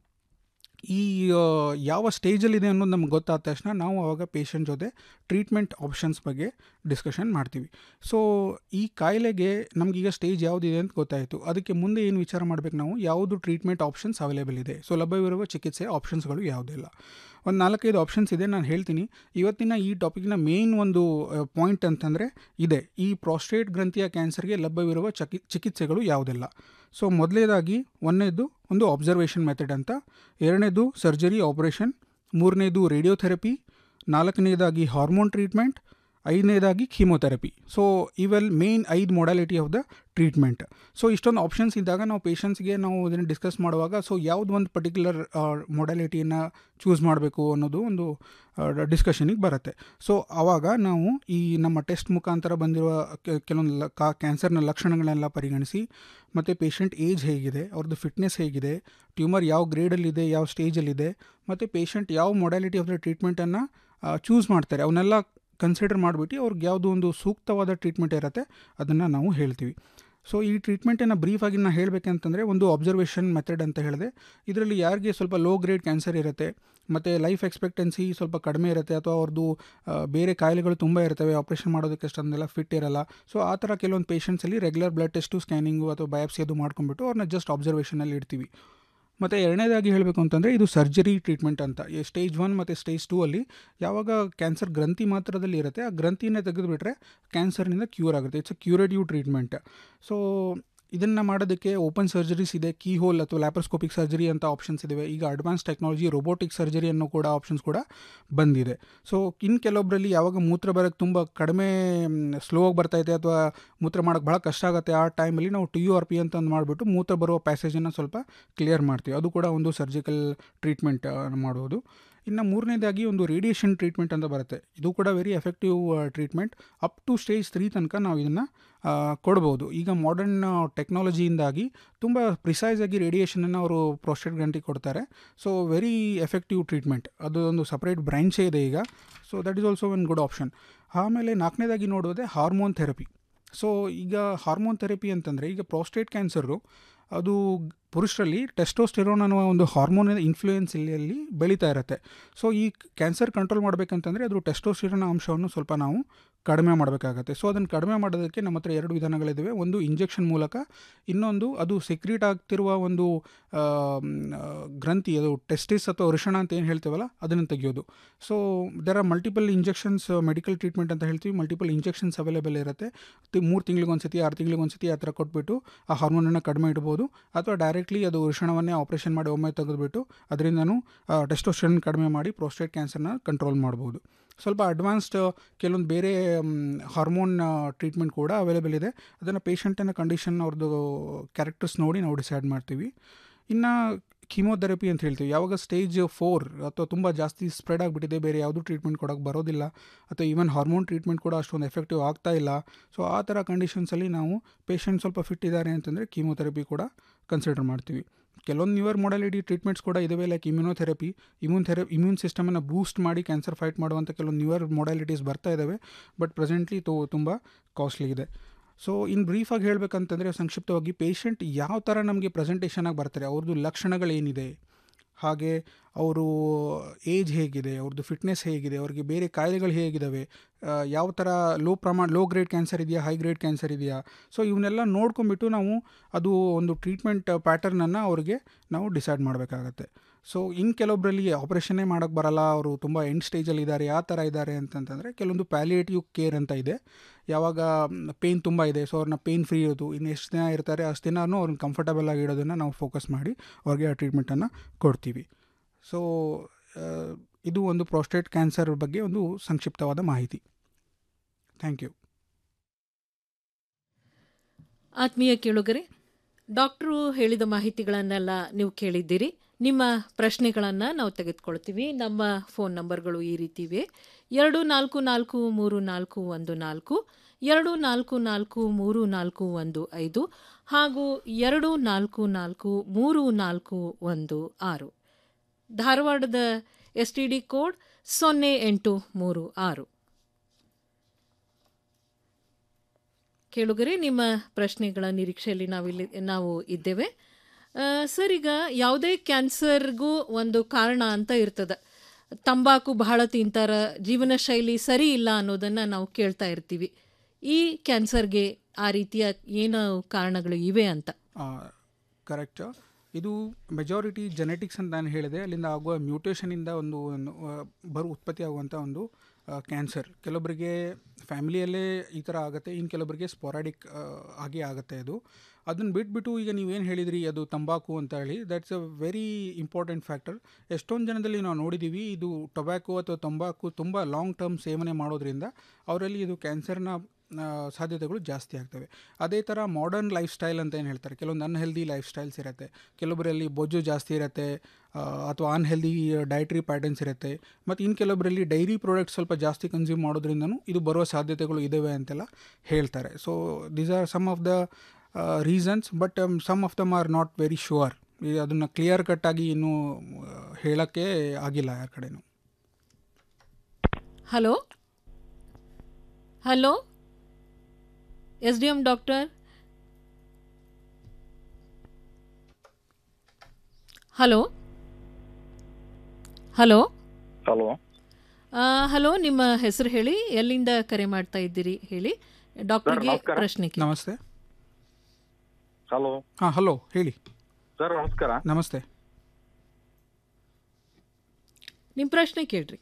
ಈ ಆ, ಯಾವ ಸ್ಟೇಜಲ್ಲಿದೆ ಅನ್ನೋದು ನಮ್ಗೆ ಗೊತ್ತಾದ ತಕ್ಷಣ ನಾವು ಆವಾಗ ಪೇಷಂಟ್ ಜೊತೆ ಟ್ರೀಟ್ಮೆಂಟ್ ಆಪ್ಷನ್ಸ್ ಬಗ್ಗೆ ಡಿಸ್ಕಷನ್ ಮಾಡ್ತೀವಿ ಸೊ ಈ ಕಾಯಿಲೆಗೆ ನಮಗೀಗ ಸ್ಟೇಜ್ ಯಾವುದಿದೆ ಅಂತ ಗೊತ್ತಾಯಿತು ಅದಕ್ಕೆ ಮುಂದೆ ಏನು ವಿಚಾರ ಮಾಡಬೇಕು ನಾವು ಯಾವುದು ಟ್ರೀಟ್ಮೆಂಟ್ ಆಪ್ಷನ್ಸ್ ಅವೈಲೇಬಲ್ ಇದೆ ಸೊ ಲಭ್ಯವಿರುವ ಚಿಕಿತ್ಸೆ ಆಪ್ಷನ್ಸ್ಗಳು ಯಾವುದಿಲ್ಲ ಒಂದು ನಾಲ್ಕೈದು ಆಪ್ಷನ್ಸ್ ಇದೆ ನಾನು ಹೇಳ್ತೀನಿ ಇವತ್ತಿನ ಈ ಟಾಪಿಕ್ನ ಮೇನ್ ಒಂದು ಪಾಯಿಂಟ್ ಅಂತಂದರೆ ಇದೆ ಈ ಪ್ರಾಸ್ಟೇಟ್ ಗ್ರಂಥಿಯ ಕ್ಯಾನ್ಸರ್ಗೆ ಲಭ್ಯವಿರುವ ಚಕಿ ಚಿಕಿತ್ಸೆಗಳು ಯಾವುದೆಲ್ಲ ಸೊ ಮೊದಲನೇದಾಗಿ ಒಂದನೇದು ಒಂದು ಅಬ್ಸರ್ವೇಷನ್ ಮೆಥಡ್ ಅಂತ ಎರಡನೇದು ಸರ್ಜರಿ ಆಪರೇಷನ್ ಮೂರನೇದು ರೇಡಿಯೋಥೆರಪಿ ನಾಲ್ಕನೇದಾಗಿ ಹಾರ್ಮೋನ್ ಟ್ರೀಟ್ಮೆಂಟ್ ಐದನೇದಾಗಿ ಕೀಮೋಥೆರಪಿ ಸೊ ಇವೆಲ್ ಮೇನ್ ಐದು modality of the treatment so ಇಷ್ಟೊಂದು ಆಪ್ಷನ್ಸ್ ಇದ್ದಾಗ ನಾವು ಪೇಷಂಟ್ಸ್ಗೆ ನಾವು ಇದನ್ನು ಡಿಸ್ಕಸ್ ಮಾಡುವಾಗ ಸೊ ಯಾವ್ದು ಒಂದು ಪರ್ಟಿಕ್ಯುಲರ್ ಮೊಡಾಲಿಟಿಯನ್ನು ಚೂಸ್ ಮಾಡಬೇಕು ಅನ್ನೋದು ಒಂದು ಡಿಸ್ಕಷನಿಗೆ ಬರುತ್ತೆ ಸೊ ಆವಾಗ ನಾವು ಈ ನಮ್ಮ ಟೆಸ್ಟ್ ಮುಖಾಂತರ ಬಂದಿರುವ ಕೆ- ಕೆಲವೊಂದು ಲ ಕಾ ಕ್ಯಾನ್ಸರ್ನ ಲಕ್ಷಣಗಳನ್ನೆಲ್ಲ ಪರಿಗಣಿಸಿ ಮತ್ತು ಪೇಷಂಟ್ ಏಜ್ ಹೇಗಿದೆ ಅವ್ರದ್ದು ಫಿಟ್ನೆಸ್ ಹೇಗಿದೆ ಟ್ಯೂಮರ್ ಯಾವ ಗ್ರೇಡಲ್ಲಿದೆ ಯಾವ ಸ್ಟೇಜಲ್ಲಿದೆ ಮತ್ತು ಪೇಷಂಟ್ ಯಾವ ಮೊಡಾಲಿಟಿ ಆಫ್ ದ ಟ್ರೀಟ್ಮೆಂಟನ್ನು ಚೂಸ್ ಮಾಡ್ತಾರೆ ಅವನ್ನೆಲ್ಲ ಕನ್ಸಿಡರ್ ಮಾಡಿಬಿಟ್ಟು ಅವ್ರಿಗೆ ಯಾವುದೋ ಒಂದು ಸೂಕ್ತವಾದ ಟ್ರೀಟ್ಮೆಂಟ್ ಇರುತ್ತೆ ಅದನ್ನು ನಾವು ಹೇಳ್ತೀವಿ ಸೊ ಈ ಟ್ರೀಟ್ಮೆಂಟನ್ನು ಬ್ರೀಫಾಗಿ ನಾನು ಹೇಳಬೇಕಂತಂದರೆ ಒಂದು ಅಬ್ಸರ್ವೇಷನ್ ಮೆಥಡ್ ಅಂತ ಹೇಳಿದೆ ಇದರಲ್ಲಿ ಯಾರಿಗೆ ಸ್ವಲ್ಪ ಲೋ ಗ್ರೇಡ್ ಕ್ಯಾನ್ಸರ್ ಇರುತ್ತೆ ಮತ್ತು ಲೈಫ್ ಎಕ್ಸ್ಪೆಕ್ಟೆನ್ಸಿ ಸ್ವಲ್ಪ ಕಡಿಮೆ ಇರುತ್ತೆ ಅಥವಾ ಅವ್ರದ್ದು ಆ, ಬೇರೆ ಕಾಯಿಲೆಗಳು ತುಂಬ ಇರ್ತವೆ ಆಪ್ರೇಷನ್ ಮಾಡೋದಕ್ಕೆ ಅಷ್ಟೊಂದೆಲ್ಲ ಫಿಟ್ ಇರಲ್ಲ ಸೊ ಆ ಥರ ಕೆಲವೊಂದು ಪೇಷಂಟ್ಸಲ್ಲಿ ರೆಗ್ಯುಲರ್ ಬ್ಲಡ್ ಟೆಸ್ಟು ಸ್ಕ್ಯಾನಿಂಗು ಅಥವಾ ಬಯಾಪ್ಸಿ ಅದು ಮಾಡ್ಕೊಂಡ್ಬಿಟ್ಟು ಅವ್ರನ್ನ ಜಸ್ಟ್ ಅಬ್ಸರ್ವೇಷನಲ್ಲಿ ಇಡ್ತೀವಿ ಮತ್ತು ಎರಡನೇದಾಗಿ ಹೇಳಬೇಕು ಅಂತಂದರೆ ಇದು ಸರ್ಜರಿ ಟ್ರೀಟ್ಮೆಂಟ್ ಅಂತ ಈ ಸ್ಟೇಜ್ ಒನ್ ಮತ್ತು ಸ್ಟೇಜ್ ಟೂ ಅಲ್ಲಿ ಯಾವಾಗ ಕ್ಯಾನ್ಸರ್ ಗ್ರಂಥಿ ಮಾತ್ರದಲ್ಲಿ ಇರುತ್ತೆ ಆ ಗ್ರಂಥಿನೇ ತೆಗೆದುಬಿಟ್ರೆ ಕ್ಯಾನ್ಸರ್ನಿಂದ ಕ್ಯೂರ್ ಆಗುತ್ತೆ it's a curative treatment so ಇದನ್ನು ಮಾಡೋದಕ್ಕೆ ಓಪನ್ ಸರ್ಜರೀಸ್ ಇದೆ ಕೀ ಹೋಲ್ ಅಥವಾ ಲ್ಯಾಪ್ರೋಸ್ಕೋಪಿಕ್ ಸರ್ಜರಿ ಅಂತ ಆಪ್ಷನ್ಸ್ ಇದಾವೆ ಈಗ ಅಡ್ವಾನ್ಸ್ ಟೆಕ್ನಾಲಜಿ ರೋಬೋಟಿಕ್ ಸರ್ಜರಿ ಅನ್ನೋ ಕೂಡ ಆಪ್ಷನ್ಸ್ ಕೂಡ ಬಂದಿದೆ ಸೊ ಇನ್ನು ಕೆಲವೊಬ್ಬರಲ್ಲಿ ಯಾವಾಗ ಮೂತ್ರ ಬರೋಕ್ಕೆ ತುಂಬ ಕಡಿಮೆ ಸ್ಲೋ ಆಗಿ ಬರ್ತೈತೆ ಅಥವಾ ಮೂತ್ರ ಮಾಡೋಕ್ಕೆ ಭಾಳ ಕಷ್ಟ ಆಗುತ್ತೆ ಆ ಟೈಮಲ್ಲಿ ನಾವು ಟಿ ಯು ಆರ್ ಪಿ ಅಂತ ಅಂದ್ ಮಾಡಿಬಿಟ್ಟು ಮೂತ್ರ ಬರುವ ಪ್ಯಾಸೇಜನ್ನು ಸ್ವಲ್ಪ ಕ್ಲಿಯರ್ ಮಾಡ್ತೀವಿ ಅದು ಕೂಡ ಒಂದು ಸರ್ಜಿಕಲ್ ಟ್ರೀಟ್ಮೆಂಟ್ ಮಾಡೋದು ಇನ್ನು ಮೂರನೇದಾಗಿ ಒಂದು ರೇಡಿಯೇಷನ್ ಟ್ರೀಟ್ಮೆಂಟ್ ಅಂತ ಬರುತ್ತೆ ಇದು ಕೂಡ very effective treatment up to stage three ತನಕ ನಾವು ಇದನ್ನು ಕೊಡ್ಬೋದು ಈಗ ಮಾಡರ್ನ್ ಟೆಕ್ನಾಲಜಿಯಿಂದಾಗಿ ತುಂಬ ಪ್ರಿಸೈಸ್ ಆಗಿ ರೇಡಿಯೇಷನನ್ನು ಅವರು ಪ್ರೋಸ್ಟೇಟ್ ಗ್ರಂಥಿಗೆ ಕೊಡ್ತಾರೆ ಸೊ ವೆರಿ ಎಫೆಕ್ಟಿವ್ ಟ್ರೀಟ್ಮೆಂಟ್ ಅದು ಒಂದು ಸಪ್ರೇಟ್ ಬ್ರ್ಯಾಂಚೇ ಇದೆ ಈಗ so that is also one good option ಆಮೇಲೆ ನಾಲ್ಕನೇದಾಗಿ ನೋಡೋದೇ ಹಾರ್ಮೋನ್ ಥೆರಪಿ ಸೊ ಈಗ ಹಾರ್ಮೋನ್ ಥೆರಪಿ ಅಂತಂದರೆ ಈಗ ಪ್ರೋಸ್ಟೇಟ್ ಕ್ಯಾನ್ಸರು ಅದು ಪುರುಷರಲ್ಲಿ ಟೆಸ್ಟೋಸ್ಟೆರೋನ್ ಅನ್ನುವ ಒಂದು ಹಾರ್ಮೋನ್ ಇನ್ಫ್ಲೂಯೆನ್ಸ್ ಇಲ್ಲಿ ಬೆಳೀತಾ ಇರುತ್ತೆ ಸೊ ಈ ಕ್ಯಾನ್ಸರ್ ಕಂಟ್ರೋಲ್ ಮಾಡಬೇಕಂತಂದರೆ ಅದು ಟೆಸ್ಟೋಸ್ಟಿರೋನ್ ಅಂಶವನ್ನು ಸ್ವಲ್ಪ ನಾವು ಕಡಿಮೆ ಮಾಡಬೇಕಾಗತ್ತೆ ಸೊ ಅದನ್ನು ಕಡಿಮೆ ಮಾಡೋದಕ್ಕೆ ನಮ್ಮ ಹತ್ರ ಎರಡು ವಿಧಾನಗಳಿದ್ದಾವೆ ಒಂದು ಇಂಜೆಕ್ಷನ್ ಮೂಲಕ ಇನ್ನೊಂದು ಅದು ಸೆಕ್ರೀಟ್ ಆಗ್ತಿರುವ ಒಂದು ಆ, ಮ್, ಆ, ಗ್ರಂಥಿ ಅದು ಟೆಸ್ಟಿಸ್ ಅಥವಾ ವೃಷಣ ಅಂತ ಏನು ಹೇಳ್ತೀವಲ್ಲ ಅದನ್ನು ತೆಗೆಯೋದು so there are multiple injections medical treatment ಅಂತ ಹೇಳ್ತೀವಿ ಮಲ್ಟಿಪಲ್ ಇಂಜೆಕ್ಷನ್ಸ್ ಅವೈಲೇಬಲ್ ಇರುತ್ತೆ ಮೂರು ತಿಂಗಳಿಗೆ ಒಂದ್ಸತಿ ಆರು ತಿಂಗಳಿಗೆ ಒಂದ್ಸತಿ ಆ ಥರ ಕೊಟ್ಬಿಟ್ಟು ಆ ಹಾರ್ಮೋನನ್ನು ಕಡಿಮೆ ಇಡ್ಬೋದು ಅಥವಾ ಡೈರೆಕ್ಟ್ಲಿ ಅದು ವೃಷಣವನ್ನೇ ಆಪರೇಷನ್ ಮಾಡಿ ಒಮ್ಮೆ ತೆಗೆದುಬಿಟ್ಟು ಅದರಿಂದನೂ ಟೆಸ್ಟೋಸ್ಟೆರೋನ್ ಕಡಿಮೆ ಮಾಡಿ ಪ್ರೋಸ್ಟೇಟ್ ಕ್ಯಾನ್ಸರ್ನ ಕಂಟ್ರೋಲ್ ಮಾಡ್ಬೋದು ಸ್ವಲ್ಪ ಅಡ್ವಾನ್ಸ್ಡ್ ಕೆಲವೊಂದು ಬೇರೆ ಹಾರ್ಮೋನ್ ಟ್ರೀಟ್ಮೆಂಟ್ ಕೂಡ ಅವೈಲೇಬಲ್ ಇದೆ ಅದನ್ನು ಪೇಷಂಟಿನ ಕಂಡೀಷನ್ ಅವ್ರದ್ದು ಕ್ಯಾರೆಕ್ಟರ್ಸ್ ನೋಡಿ ನಾವು ಡಿಸೈಡ್ ಮಾಡ್ತೀವಿ ಇನ್ನು ಕೀಮೋಥೆರಪಿ ಅಂತ ಹೇಳ್ತೀವಿ ಯಾವಾಗ ಸ್ಟೇಜ್ ಫೋರ್ ಅಥವಾ ತುಂಬ ಜಾಸ್ತಿ ಸ್ಪ್ರೆಡ್ ಆಗಿಬಿಟ್ಟಿದೆ ಬೇರೆ ಯಾವುದೂ ಟ್ರೀಟ್ಮೆಂಟ್ ಕೊಡೋಕ್ಕೆ ಬರೋದಿಲ್ಲ ಅಥವಾ ಈವನ್ ಹಾರ್ಮೋನ್ ಟ್ರೀಟ್ಮೆಂಟ್ ಕೂಡ ಅಷ್ಟೊಂದು ಎಫೆಕ್ಟಿವ್ ಆಗ್ತಾ ಇಲ್ಲ ಸೊ ಆ ಥರ ಕಂಡೀಷನ್ಸಲ್ಲಿ ನಾವು ಪೇಷಂಟ್ ಸ್ವಲ್ಪ ಫಿಟ್ ಇದ್ದಾರೆ ಅಂತಂದರೆ ಕೀಮೋಥೆರಪಿ ಕೂಡ ಕನ್ಸಿಡರ್ ಮಾಡ್ತೀವಿ ಕೆಲವೊಂದು ನ್ಯೂಯರ್ ಮೊಡಾಲಿಟಿ ಟ್ರೀಟ್ಮೆಂಟ್ಸ್ ಕೂಡ ಇದಾವೆ ಲೈಕ್ ಇಮ್ಯುನೋಥೆರಪಿ ಇಮ್ಯೂನ್ ಥೆರ ಇಮ್ಯೂನ್ ಸಿಸ್ಟಮನ್ನು ಬೂಸ್ಟ್ ಮಾಡಿ ಕ್ಯಾನ್ಸರ್ ಫೈಟ್ ಮಾಡುವಂಥ ಕೆಲವೊಂದು ನ್ಯೂಯರ್ ಮೊಡಾಲಿಟೀಸ್ ಬರ್ತಾ ಇದ್ದಾವೆ ಬಟ್ ಪ್ರೆಸೆಂಟ್ಲಿ ತೋ ತುಂಬ ಕಾಸ್ಟ್ಲಿ ಇದೆ ಸೊ ಇನ್ ಬ್ರೀಫಾಗಿ ಹೇಳಬೇಕಂತಂದರೆ ಸಂಕ್ಷಿಪ್ತವಾಗಿ ಪೇಷಂಟ್ ಯಾವ ಥರ ನಮಗೆ ಪ್ರೆಸೆಂಟೇಷನಾಗಿ ಬರ್ತಾರೆ ಅವ್ರದ್ದು ಲಕ್ಷಣಗಳೇನಿದೆ ಹಾಗೆ ಅವರು ಏಜ್ ಹೇಗಿದೆ ಅವ್ರದ್ದು ಫಿಟ್ನೆಸ್ ಹೇಗಿದೆ ಅವ್ರಿಗೆ ಬೇರೆ ಕಾಯಿಲೆಗಳು ಹೇಗಿದ್ದಾವೆ ಆ, ಯಾವ ಥರ ಲೋ ಪ್ರಮಾಣ ಲೋ ಗ್ರೇಡ್ ಕ್ಯಾನ್ಸರ್ ಇದೆಯಾ ಹೈ ಗ್ರೇಡ್ ಕ್ಯಾನ್ಸರ್ ಇದೆಯಾ ಸೊ ಇವನ್ನೆಲ್ಲ ನೋಡ್ಕೊಂಬಿಟ್ಟು ನಾವು ಅದು ಒಂದು ಟ್ರೀಟ್ಮೆಂಟ್ ಪ್ಯಾಟರ್ನನ್ನು ಅವ್ರಿಗೆ ನಾವು ಡಿಸೈಡ್ ಮಾಡಬೇಕಾಗತ್ತೆ ಸೊ ಇನ್ನು ಕೆಲವೊಬ್ಬರಲ್ಲಿ ಆಪ್ರೇಷನ್ನೇ ಮಾಡೋಕ್ಕೆ ಬರಲ್ಲ ಅವರು ತುಂಬ ಎಂಡ್ ಸ್ಟೇಜಲ್ಲಿ ಇದ್ದಾರೆ ಯಾವ ಥರ ಇದ್ದಾರೆ ಅಂತಂತಂದರೆ ಕೆಲವೊಂದು ಪ್ಯಾಲಿಯೇಟಿವ್ ಕೇರ್ ಅಂತ ಇದೆ ಯಾವಾಗ ಪೇಯ್ನ್ ತುಂಬ ಇದೆ ಸೊ ಅವ್ರನ್ನ ಪೇಯ್ನ್ ಫ್ರೀ ಇರೋದು ಇನ್ನು ಎಷ್ಟು ದಿನ ಇರ್ತಾರೆ ಅಷ್ಟು ದಿನವೂ ಅವ್ರನ್ನ ಕಂಫರ್ಟಬಲ್ ಆಗಿ ಇಡೋದನ್ನು ನಾವು ಫೋಕಸ್ ಮಾಡಿ ಅವ್ರಿಗೆ ಆ ಟ್ರೀಟ್ಮೆಂಟನ್ನು ಕೊಡ್ತೀವಿ ಸೊ ಇದು ಒಂದು ಪ್ರೋಸ್ಟೇಟ್ ಕ್ಯಾನ್ಸರ್ ಬಗ್ಗೆ ಒಂದು ಸಂಕ್ಷಿಪ್ತವಾದ ಮಾಹಿತಿ ಥ್ಯಾಂಕ್ ಯು ಆತ್ಮೀಯ ಕೇಳುಗರೆ ಡಾಕ್ಟ್ರು ಹೇಳಿದ ಮಾಹಿತಿಗಳನ್ನೆಲ್ಲ ನೀವು ಕೇಳಿದ್ದೀರಿ ನಿಮ್ಮ ಪ್ರಶ್ನೆಗಳನ್ನು ನಾವು ತೆಗೆದುಕೊಳ್ತೀವಿ ನಮ್ಮ ಫೋನ್ ನಂಬರ್ಗಳು ಈ ರೀತಿ ಇವೆ ಎರಡು ನಾಲ್ಕು ನಾಲ್ಕು ಮೂರು ನಾಲ್ಕು ಒಂದು ನಾಲ್ಕು ಎರಡು ನಾಲ್ಕು ನಾಲ್ಕು ಮೂರು ನಾಲ್ಕು ಒಂದು ಐದು ಹಾಗೂ ಎರಡು ನಾಲ್ಕು ನಾಲ್ಕು ಮೂರು ನಾಲ್ಕು ಒಂದು ಆರು ಧಾರವಾಡದ ಎಸ್ ಟಿ ಡಿ ಕೋಡ್ ಸೊನ್ನೆ ಎಂಟು ಮೂರು ಆರು ಕೇಳುಗರೆ ನಿಮ್ಮ ಪ್ರಶ್ನೆಗಳ ನಿರೀಕ್ಷೆಯಲ್ಲಿ ನಾವಿಲ್ಲಿ ನಾವು ಇದ್ದೇವೆ ಆ, ಸರ್ ಈಗ ಯಾವುದೇ ಕ್ಯಾನ್ಸರ್ಗೂ ಒಂದು ಕಾರಣ ಅಂತ ಇರ್ತದೆ ತಂಬಾಕು ಬಹಳ ತಿಂತಾರ ಜೀವನ ಶೈಲಿ ಸರಿ ಇಲ್ಲ ಅನ್ನೋದನ್ನು ನಾವು ಕೇಳ್ತಾ ಇರ್ತೀವಿ ಈ ಕ್ಯಾನ್ಸರ್ಗೆ ಆ ರೀತಿಯ ಏನು ಕಾರಣಗಳು ಇವೆ ಅಂತ ಕರೆಕ್ಟ್ ಇದು ಮೆಜಾರಿಟಿ ಜೆನೆಟಿಕ್ಸ್ ಅಂತ ನಾನು ಹೇಳಿದೆ ಅಲ್ಲಿಂದ ಆಗುವ ಮ್ಯೂಟೇಷನಿಂದ ಒಂದು ಒಂದು, ಆ, ಬರೋ ಉತ್ಪತ್ತಿ ಆಗುವಂಥ ಒಂದು ಕ್ಯಾನ್ಸರ್ ಕೆಲವೊಬ್ಬರಿಗೆ ಫ್ಯಾಮಿಲಿಯಲ್ಲೇ ಈ ಥರ ಆಗುತ್ತೆ ಇನ್ನು ಕೆಲವೊಬ್ಬರಿಗೆ ಸ್ಪೊರಾಡಿಕ್ ಆಗಿ ಆಗುತ್ತೆ ಅದು ಅದನ್ನು ಬಿಟ್ಬಿಟ್ಟು ಈಗ ನೀವೇನು ಹೇಳಿದ್ರಿ ಅದು ತಂಬಾಕು ಅಂತ ಹೇಳಿ that's a very important factor ಎಷ್ಟೊಂದು ಜನದಲ್ಲಿ ನಾವು ನೋಡಿದ್ದೀವಿ ಇದು ಟೊಬ್ಯಾಕೋ ಅಥವಾ ತಂಬಾಕು ತುಂಬ ಲಾಂಗ್ ಟರ್ಮ್ ಸೇವನೆ ಮಾಡೋದ್ರಿಂದ ಅವರಲ್ಲಿ ಇದು ಕ್ಯಾನ್ಸರ್ನ ಆ, ಸಾಧ್ಯತೆಗಳು ಜಾಸ್ತಿ ಆಗ್ತವೆ ಅದೇ ಥರ ಮಾಡರ್ನ್ ಲೈಫ್ ಸ್ಟೈಲ್ ಅಂತ ಏನು ಹೇಳ್ತಾರೆ ಕೆಲವೊಂದು ಅನ್ಹೆಲ್ದಿ ಲೈಫ್ ಸ್ಟೈಲ್ಸ್ ಇರುತ್ತೆ ಕೆಲವೊಬ್ಬರಲ್ಲಿ ಬೊಜ್ಜು ಜಾಸ್ತಿ ಇರುತ್ತೆ ಆ, ಅಥವಾ ಅನ್ಹೆಲ್ದಿ ಡೈಟ್ರಿ ಪ್ಯಾಟರ್ನ್ಸ್ ಇರುತ್ತೆ ಮತ್ತು ಇನ್ನು ಕೆಲವೊಬ್ಬರಲ್ಲಿ ಡೈರಿ ಪ್ರಾಡಕ್ಟ್ಸ್ ಸ್ವಲ್ಪ ಜಾಸ್ತಿ ಕನ್ಸ್ಯೂಮ್ ಮಾಡೋದ್ರಿಂದನೂ ಇದು ಬರುವ ಸಾಧ್ಯತೆಗಳು ಇದ್ದಾವೆ ಅಂತೆಲ್ಲ ಹೇಳ್ತಾರೆ so these are some of the reasons but some of them are not very sure ಅದನ್ನು ಕ್ಲಿಯರ್ ಕಟ್ಟಾಗಿ ಇನ್ನೂ ಹೇಳೋಕ್ಕೆ ಆಗಿಲ್ಲ ಯಾರ ಕಡೆನೂ hello hello S D M doctor hello hello hello ಆ, ಹಲೋ ನಿಮ್ಮ ಹೆಸರು ಹೇಳಿ ಎಲ್ಲಿಂದ ಕರೆ ಮಾಡ್ತಾ ಇದ್ದೀರಿ ಹೇಳಿ ಡಾಕ್ಟರ್ಗೆ ನಮಸ್ಕಾರ. ಪ್ರಶ್ನೆ ಕೇಳಿ. ನಮಸ್ತೆ ಹಲೋ ಹಾಂ ಹಲೋ ಹೇಳಿ ಸರ್ ನಮಸ್ಕಾರ ನಮಸ್ತೆ ನಿಮ್ಮ ಪ್ರಶ್ನೆ ಕೇಳ್ರಿ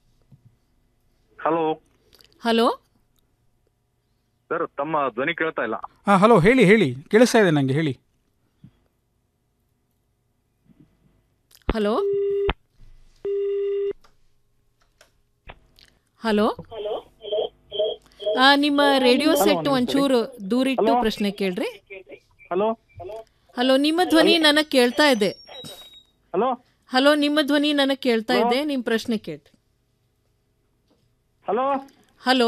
ಹಲೋ ಹಲೋ ಸರ್ ತಮ್ಮ ಧ್ವನಿ ಕೇಳ್ತಾ ಇಲ್ಲ ಹಾಂ ಹಲೋ ಹೇಳಿ ಹೇಳಿ ಕೇಳಿಸ್ತಾ ಇದೆ ನನಗೆ ಹೇಳಿ ಹಲೋ ಹಲೋ ಆ, ನಿಮ್ಮ ರೇಡಿಯೋ ಸೆಟ್ ಒಂಚೂರು ದೂರಿಟ್ಟು ಪ್ರಶ್ನೆ ಕೇಳ್ರಿ ಹಲೋ ಹಲೋ ನಿಮ್ಮ ಧ್ವನಿ ನನಗೆ ಕೇಳ್ತಾ ಇದೆ ಹಲೋ ಹಲೋ ನಿಮ್ಮ ಧ್ವನಿ ನನಗೆ ಕೇಳ್ತಾ ಇದೆ ನಿಮ್ಮ ಪ್ರಶ್ನೆ ಕೇಳ್ರಿ ಹಲೋ ಹಲೋ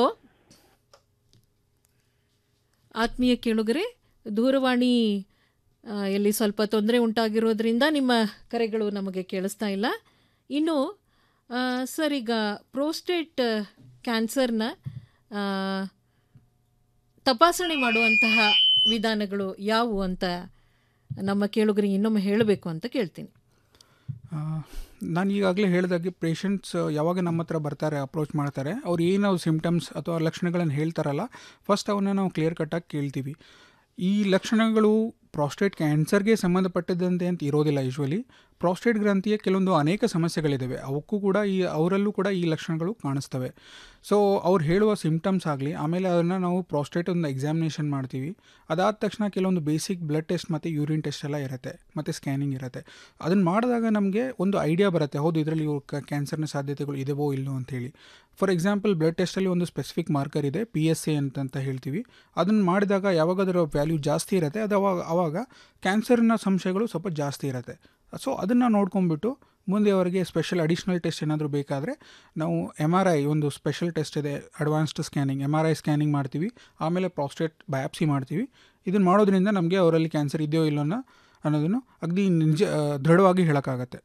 ಆತ್ಮೀಯ ಕೇಳುಗರೆ ದೂರವಾಣಿ ಆ, ಎಲ್ಲಿ ಸ್ವಲ್ಪ ತೊಂದರೆ ಉಂಟಾಗಿರೋದ್ರಿಂದ ನಿಮ್ಮ ಕರೆಗಳು ನಮಗೆ ಕೇಳಿಸ್ತಾ ಇಲ್ಲ ಇನ್ನು ಆ, ಸರ್ ಈಗ ಪ್ರೋಸ್ಟೇಟ್ ಕ್ಯಾನ್ಸರ್ನ ಆ, ತಪಾಸಣೆ ಮಾಡುವಂತಹ ವಿಧಾನಗಳು ಯಾವುವು ಅಂತ ನಮ್ಮ ಕೇಳುಗರಿಗೆ ಇನ್ನೊಮ್ಮೆ ಹೇಳಬೇಕು ಅಂತ ಕೇಳ್ತೀನಿ ಆ, ನಾನು ಈಗಾಗಲೇ ಹೇಳಿದಾಗೆ ಪೇಷಂಟ್ಸ್ ಯಾವಾಗ ನಮ್ಮ ಹತ್ರ ಬರ್ತಾರೆ ಅಪ್ರೋಚ್ ಮಾಡ್ತಾರೆ ಅವ್ರು ಏನು ಸಿಮ್ಟಮ್ಸ್ ಅಥವಾ ಲಕ್ಷಣಗಳನ್ನು ಹೇಳ್ತಾರಲ್ಲ ಫಸ್ಟ್ ಅವನ್ನ ನಾವು ಕ್ಲಿಯರ್ ಕಟ್ಟಾಗಿ ಕೇಳ್ತೀವಿ ಈ ಲಕ್ಷಣಗಳು ಪ್ರಾಸ್ಟೇಟ್ ಕ್ಯಾನ್ಸರ್ಗೆ ಸಂಬಂಧಪಟ್ಟಿದ್ದಂತೆ ಅಂತ ಇರೋದಿಲ್ಲ ಯೂಶ್ವಲಿ ಪ್ರಾಸ್ಟೇಟ್ ಗ್ರಂಥಿಯ ಕೆಲವೊಂದು ಅನೇಕ ಸಮಸ್ಯೆಗಳಿದ್ದಾವೆ ಅವಕ್ಕೂ ಕೂಡ ಈ ಅವರಲ್ಲೂ ಕೂಡ ಈ ಲಕ್ಷಣಗಳು ಕಾಣಿಸ್ತವೆ ಸೊ ಅವ್ರು ಹೇಳುವ ಸಿಮ್ಟಮ್ಸ್ ಆಗಲಿ ಆಮೇಲೆ ಅದನ್ನು ನಾವು ಪ್ರಾಸ್ಟೇಟ್ ಒಂದು ಎಕ್ಸಾಮಿನೇಷನ್ ಮಾಡ್ತೀವಿ ಅದಾದ ತಕ್ಷಣ ಕೆಲವೊಂದು ಬೇಸಿಕ್ ಬ್ಲಡ್ ಟೆಸ್ಟ್ ಮತ್ತು ಯೂರಿನ್ ಟೆಸ್ಟ್ ಎಲ್ಲ ಇರುತ್ತೆ ಮತ್ತು ಸ್ಕ್ಯಾನಿಂಗ್ ಇರುತ್ತೆ ಅದನ್ನು ಮಾಡಿದಾಗ ನಮಗೆ ಒಂದು ಐಡಿಯಾ ಬರುತ್ತೆ ಹೌದು ಇದರಲ್ಲಿ ಕ್ಯಾನ್ಸರ್ನ ಸಾಧ್ಯತೆಗಳು ಇದೆವೋ ಇಲ್ಲೋ ಅಂತೇಳಿ ಫಾರ್ ಎಕ್ಸಾಂಪಲ್ ಬ್ಲಡ್ ಟೆಸ್ಟಲ್ಲಿ ಒಂದು ಸ್ಪೆಸಿಫಿಕ್ ಮಾರ್ಕರ್ ಇದೆ ಪಿ ಎಸ್ ಎ ಅಂತಂತ ಹೇಳ್ತೀವಿ ಅದನ್ನು ಮಾಡಿದಾಗ ಯಾವಾಗ ಅದರ ವ್ಯಾಲ್ಯೂ ಜಾಸ್ತಿ ಇರುತ್ತೆ ಅದು ಅವಾಗ ಅವಾಗ ಕ್ಯಾನ್ಸರ್ನ ಸಂಶಯಗಳು ಸ್ವಲ್ಪ ಜಾಸ್ತಿ ಇರುತ್ತೆ ಸೊ ಅದನ್ನು ನೋಡ್ಕೊಂಡ್ಬಿಟ್ಟು ಮುಂದೆ ಅವರಿಗೆ ಸ್ಪೆಷಲ್ ಅಡಿಷ್ನಲ್ ಟೆಸ್ಟ್ ಏನಾದರೂ ಬೇಕಾದರೆ ನಾವು ಎಮ್ ಆರ್ ಐ ಒಂದು ಸ್ಪೆಷಲ್ ಟೆಸ್ಟ್ ಇದೆ advanced scanning M R I scanning ಮಾಡ್ತೀವಿ ಆಮೇಲೆ ಪ್ರಾಸ್ಟೇಟ್ ಬಯಾಪ್ಸಿ ಮಾಡ್ತೀವಿ ಇದನ್ನು ಮಾಡೋದ್ರಿಂದ ನಮಗೆ ಅವರಲ್ಲಿ ಕ್ಯಾನ್ಸರ್ ಇದೆಯೋ ಇಲ್ಲೋ ಅನ್ನೋ- ಅನ್ನೋದನ್ನು ಅಗದಿ ನಿಜ ಆ, ದೃಢವಾಗಿ ಹೇಳೋಕ್ಕಾಗತ್ತೆ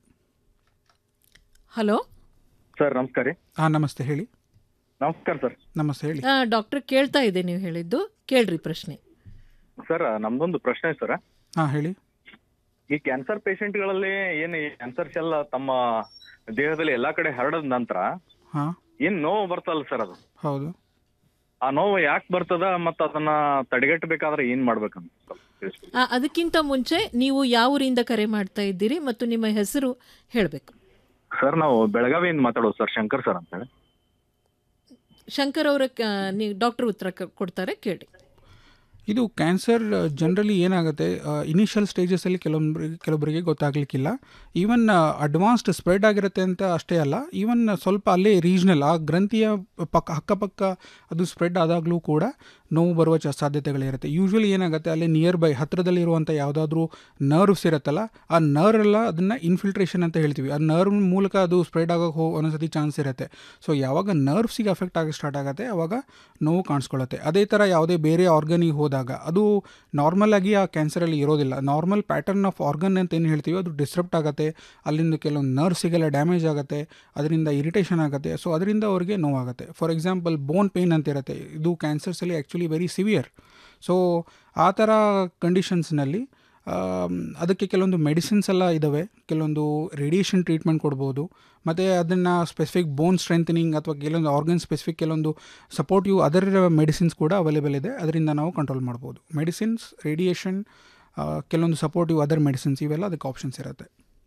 ಹಲೋ ಸರ್ ನಮಸ್ಕಾರ ರೀ ಹಾಂ ನಮಸ್ತೆ ಹೇಳಿ ನಮಸ್ಕಾರ ಸರ್ ನಮಸ್ತೆ ಹೇಳಿ ಡಾಕ್ಟರ್ ಕೇಳ್ತಾ ಇದೆ ನೀವು ಹೇಳಿದ್ದು ಕೇಳ್ರಿ ಪ್ರಶ್ನೆ ಸರ್ ನಮ್ದೊಂದು ಪ್ರಶ್ನೆ ಸರ್ ಹಾಂ ಹೇಳಿ ಈ ಕ್ಯಾನ್ಸರ್ ಪೇಷಂಟ್ಗಳಲ್ಲಿ ಏನು ಈ ಕ್ಯಾನ್ಸರ್ ಸೆಲ್ ತಮ್ಮ ದೇಹದಲ್ಲಿ ಎಲ್ಲಾ ಕಡೆ ಹರಡದ ನಂತರ ಹಾಂ ಏನ್ ನೋವು ಬರ್ತಲ್ಲ ಸರ್ ಅದು ಹೌದು ಆ ನೋವು ಯಾಕೆ ಬರ್ತದ ಮತ್ತ ಅದನ್ನ ತಡೆಗಟ್ಟಬೇಕಾದ್ರೆ ಏನ್ ಮಾಡ್ಬೇಕಂತ ಸ್ವಲ್ಪ ತಿಳಿಸ್ಕೊಡಿ. ಆ, ಅದಕ್ಕಿಂತ ಮುಂಚೆ ನೀವು ಯಾವ ಊರಿಂದ ಕರೆ ಮಾಡ್ತಾ ಇದ್ದೀರಿ ಮತ್ತು ನಿಮ್ಮ ಹೆಸರು ಹೇಳಬೇಕು ಸರ್ ನಾವು ಬೆಳಗಾವಿಯಿಂದ ಮಾತಾಡೋದು ಸರ್ ಶಂಕರ್ ಸರ್ ಅಂತ ಹೇಳಿ ಶಂಕರ್ ಅವರ ನೀವು ಡಾಕ್ಟರ್ ಉತ್ತರ ಕ- ಕೊಡ್ತಾರೆ ಕೇಳಿ ಇದು ಕ್ಯಾನ್ಸರ್ ಜನರಲಿ ಏನಾಗುತ್ತೆ ಇನಿಷಿಯಲ್ ಸ್ಟೇಜಸಲ್ಲಿ ಕೆಲವೊಬ್ಬರಿಗೆ ಕೆಲವೊಬ್ಬರಿಗೆ ಗೊತ್ತಾಗಲಿಕ್ಕಿಲ್ಲ ಈವನ್ ಅಡ್ವಾನ್ಸ್ಡ್ ಸ್ಪ್ರೆಡ್ ಆಗಿರುತ್ತೆ ಅಂತ ಅಷ್ಟೇ ಅಲ್ಲ ಈವನ್ ಸ್ವಲ್ಪ ಅಲ್ಲೇ ರೀಜ್ನಲ್ ಆ ಗ್ರಂಥಿಯ ಪಕ್ಕ ಅಕ್ಕಪಕ್ಕ ಅದು ಸ್ಪ್ರೆಡ್ ಆದಾಗಲೂ ಕೂಡ ನೋವು ಬರುವ ಚ ಸಾಧ್ಯತೆಗಳಿರುತ್ತೆ ಯೂಶ್ವಲಿ ಏನಾಗುತ್ತೆ ಅಲ್ಲಿ ನಿಯರ್ ಬೈ ಹತ್ತಿರದಲ್ಲಿರುವಂಥ ಯಾವುದಾದ್ರೂ ನರ್ವ್ಸ್ ಇರುತ್ತಲ್ಲ ಆ ನರ್ವ್ ಎಲ್ಲ ಅದನ್ನು ಇನ್ಫಿಲ್ಟ್ರೇಷನ್ ಅಂತ ಹೇಳ್ತೀವಿ ಆ ನರ್ವ್ ಮೂಲಕ ಅದು ಸ್ಪ್ರೆಡ್ ಆಗೋಕೆ ಹೋ ಒಂದೊಂದ್ಸತಿ ಚಾನ್ಸ್ ಇರುತ್ತೆ ಸೊ ಯಾವಾಗ ನರ್ವ್ಸಿಗೆ ಅಫೆಕ್ಟ್ ಆಗಿ ಸ್ಟಾರ್ಟ್ ಆಗುತ್ತೆ ಆವಾಗ ನೋವು ಕಾಣಿಸ್ಕೊಳ್ಳುತ್ತೆ ಅದೇ ಥರ ಯಾವುದೇ ಬೇರೆ ಆರ್ಗನಿಗೆ ಹೋದಾಗ ಅದು ನಾರ್ಮಲ್ ಆಗಿ ಆ ಕ್ಯಾನ್ಸರಲ್ಲಿ ಇರೋದಿಲ್ಲ ನಾರ್ಮಲ್ ಪ್ಯಾಟರ್ನ್ ಆಫ್ ಆರ್ಗನ್ ಅಂತ ಏನು ಹೇಳ್ತೀವಿ ಅದು ಡಿಸ್ಟರ್ಬ್ಟ್ ಆಗುತ್ತೆ ಅಲ್ಲಿಂದ ಕೆಲವೊಂದು ನರ್ವ್ಸಿಗೆಲ್ಲ ಡ್ಯಾಮೇಜ್ ಆಗುತ್ತೆ ಅದರಿಂದ ಇರಿಟೇಷನ್ ಆಗುತ್ತೆ ಸೊ ಅದರಿಂದ ಅವ್ರಿಗೆ ನೋವಾಗುತ್ತೆ ಫಾರ್ ಎಕ್ಸಾಂಪಲ್ ಬೋನ್ ಪೇಯ್ನ್ ಅಂತ ಇರುತ್ತೆ ಇದು ಕ್ಯಾನ್ಸರ್ಸಲ್ಲಿ ಆ್ಯಕ್ಚುಲಿ ವೆರಿ ಸಿವಿಯರ್ ಸೊ ಆ ಥರ ಕಂಡೀಷನ್ಸ್ನಲ್ಲಿ ಅದಕ್ಕೆ ಕೆಲವೊಂದು ಮೆಡಿಸಿನ್ಸ್ ಎಲ್ಲ ಇದ್ದಾವೆ ಕೆಲವೊಂದು ರೇಡಿಯೇಷನ್ ಟ್ರೀಟ್ಮೆಂಟ್ ಕೊಡ್ಬೋದು ಮತ್ತು ಅದನ್ನು ಸ್ಪೆಸಿಫಿಕ್ ಬೋನ್ ಸ್ಟ್ರೆಂಥನಿಂಗ್ ಅಥವಾ ಕೆಲವೊಂದು ಆರ್ಗನ್ ಸ್ಪೆಸಿಫಿಕ್ ಕೆಲವೊಂದು ಸಪೋರ್ಟಿವ್ ಅದರ್ ಮೆಡಿಸಿನ್ಸ್ ಕೂಡ ಅವೈಲೇಬಲ್ ಇದೆ ಅದರಿಂದ ನಾವು ಕಂಟ್ರೋಲ್ ಮಾಡ್ಬೋದು ಮೆಡಿಸಿನ್ಸ್ ರೇಡಿಯೇಷನ್ ಕೆಲವೊಂದು ಸಪೋರ್ಟಿವ್ ಅದರ್ ಮೆಡಿಸಿನ್ಸ್ ಇವೆಲ್ಲ ಅದಕ್ಕೆ ಆಪ್ಷನ್ಸ್ ಇರುತ್ತೆ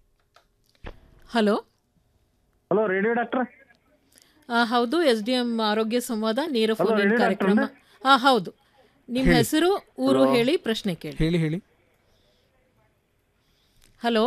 ಹಲೋ ಹಲೋ ರೇಡಿಯೋ ಡಾಕ್ಟರ್ ಹೌದು ಎಸ್ ಡಿ ಎಂ ಆರೋಗ್ಯ ಸಂವಾದ ನೇರ Hello, ಫೋನ್ ರೇಡಿಯೋ ಕಾರ್ಯಕ್ರಮ ಡಾಕ್ಟ್ರೇ? ಹಾಂ ಹೌದು ನಿಮ್ಮ ಹೇಳಿ. ಹೆಸರು ಊರು Hello. ಹೇಳಿ ಪ್ರಶ್ನೆ ಕೇಳಿ ಹೇಳಿ ಹೇಳಿ ಹಲೋ